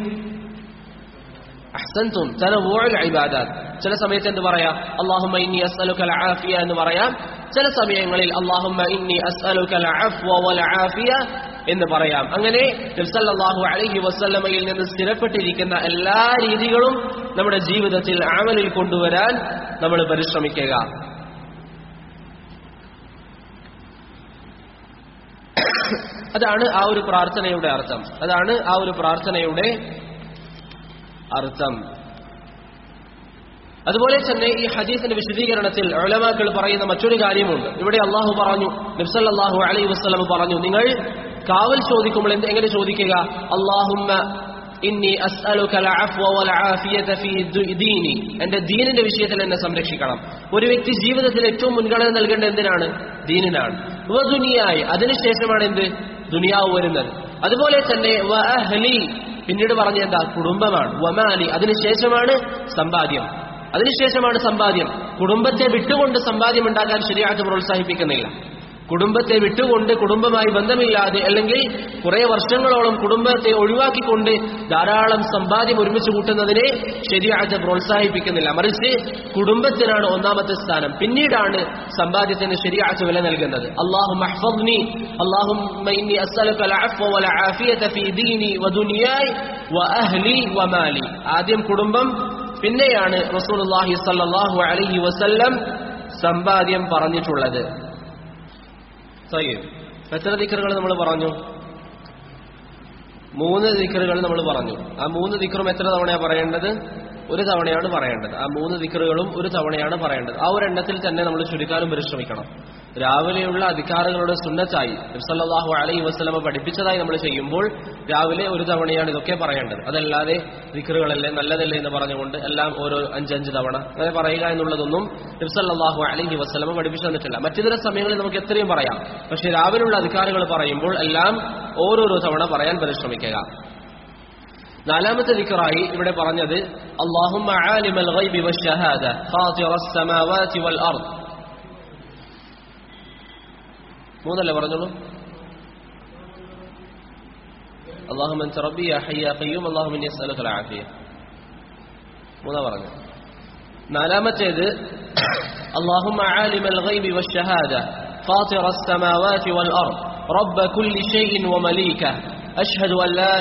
Speaker 1: അഹ്സൻതും തനവൂഉൽ ഇബാദാത്ത് ചില സമയത്ത് എന്ത് പറയാം അല്ലാഹുമ്മ ഇന്നി അസ്അലുക ആഫിയ എന്ന് പറയാം ചില സമയങ്ങളിൽ അല്ലാഹുമ്മ ഇന്നി അസ്അലുക അഫ്വ വൽ ആഫിയ എന്ന് പറയാം അങ്ങനെ സല്ലല്ലാഹു അലൈഹി വസല്ലമയിൽ നിന്ന് സ്ഥിരപ്പെട്ടിരിക്കുന്ന എല്ലാ രീതികളും നമ്മുടെ ജീവിതത്തിൽ അമലിൽ കൊണ്ടുവരാൻ നമ്മൾ പരിശ്രമിക്കുക അതാണ് ആ ഒരു പ്രാർത്ഥനയുടെ അർത്ഥം അതാണ് ആ ഒരു പ്രാർത്ഥനയുടെ അർത്ഥം അതുപോലെ തന്നെ ഈ ഹദീസിന്റെ വിശദീകരണത്തിൽ ഉലമാക്കൾ പറയുന്ന മറ്റൊരു കാര്യമുണ്ട് ഇവിടെ അള്ളാഹു പറഞ്ഞു നബ്സല്ലാഹു അലൈഹി വസ്ലം പറഞ്ഞു നിങ്ങൾ കാവൽ ചോദിക്കുമ്പോൾ എന്ത് എങ്ങനെ ചോദിക്കുക അള്ളാഹുമ്മ ഇന്നി അസ്അലുക അൽഅഫ്വ വൽ ആഫിയത ഫീ ദീനി എന്റെ ദീനിന്റെ വിഷയത്തിൽ എന്നെ സംരക്ഷിക്കണം ഒരു വ്യക്തി ജീവിതത്തിൽ ഏറ്റവും മുൻഗണന നൽകേണ്ട എന്തിനാണ് ദീനിനാണ് വ ദുനിയായി അതിനുശേഷമാണ് എന്ത് ദുനിയാവ് വരുന്നത് അതുപോലെ തന്നെ വ അഹ്ലി പിന്നീട് പറഞ്ഞ എന്താ കുടുംബമാണ് വമാലി അതിനുശേഷമാണ് സമ്പാദ്യം അതിനുശേഷമാണ് സമ്പാദ്യം കുടുംബത്തെ വിട്ടുകൊണ്ട് സമ്പാദ്യം ഉണ്ടാക്കാൻ ശരിയായിട്ട് പ്രോത്സാഹിപ്പിക്കുന്നില്ല കുടുംബത്തെ വിട്ടുകൊണ്ട് കുടുംബമായി ബന്ധമില്ലാതെ അല്ലെങ്കിൽ കുറെ വർഷങ്ങളോളം കുടുംബത്തെ ഒഴിവാക്കിക്കൊണ്ട് ധാരാളം സമ്പാദ്യം ഒരുമിച്ച് കൂട്ടുന്നതിനെ ശരിയായിട്ട് പ്രോത്സാഹിപ്പിക്കുന്നില്ല മറിച്ച് കുടുംബത്തിനാണ് ഒന്നാമത്തെ സ്ഥാനം പിന്നീടാണ് സമ്പാദ്യത്തിന് ശരിയായിട്ട് വില നൽകുന്നത് അള്ളാഹു മഹ്ഫദ്നി അള്ളാഹു ആദ്യം കുടുംബം പിന്നെയാണ് റസൂലുള്ളാഹി സല്ലല്ലാഹു അലൈഹി വസല്ലം സമ്പാദ്യം പറഞ്ഞിട്ടുള്ളത് എത്ര ദിക്കറുകൾ നമ്മൾ പറഞ്ഞു മൂന്ന് ദിക്കറുകൾ നമ്മൾ പറഞ്ഞു ആ മൂന്ന് ദിക്കറും എത്ര തവണയാണ് പറയേണ്ടത് ഒരു തവണയാണ് പറയേണ്ടത് ആ മൂന്ന് ദിക്കറുകളും ഒരു തവണയാണ് പറയേണ്ടത് ആ ഒരു എണ്ണത്തിൽ തന്നെ നമ്മൾ ചുരുക്കാനും പരിശ്രമിക്കണം രാവിലെയുള്ള അധികാരങ്ങളുടെ സുന്നത്തായി നബ്സല്ലാഹു അലൈഹി വസ്ലമ പഠിപ്പിച്ചതായി നമ്മൾ ചെയ്യുമ്പോൾ രാവിലെ ഒരു തവണയാണ് ഇതൊക്കെ പറയേണ്ടത് അതല്ലാതെ ദിക്കറുകളല്ലേ നല്ലതല്ലേ എന്ന് പറഞ്ഞുകൊണ്ട് എല്ലാം ഓരോ അഞ്ചഞ്ച് തവണ അങ്ങനെ പറയുക എന്നുള്ളതൊന്നും നബ്സല്ലാഹു അലൈഹി വസ്ലമ പഠിപ്പിച്ചു തന്നിട്ടില്ല മറ്റിതര സമയങ്ങളിൽ നമുക്ക് എത്രയും പറയാം പക്ഷെ രാവിലെയുള്ള അധികാരങ്ങൾ പറയുമ്പോൾ എല്ലാം ഓരോരോ തവണ പറയാൻ പരിശ്രമിക്കുക നാലാമത്തെ ദിക്കറായി ഇവിടെ പറഞ്ഞത് അള്ളാഹുമ്മ ആലിമൽ ഗൈബി വശഹാദ ഫാത്തിറസ് സമാവാതി വൽ അർദ് മൂന്നല്ലേ പറഞ്ഞോളൂ اللهم انت ربي يا حي يا قيوم اللهم اني اسالك العافيه മൂന്നാ പറഞ്ഞു നാലാമത്തേത് اللهم عالم الغيب والشهاده فاطر السماوات والارض رب كل شيء ومليكه اشهد ان لا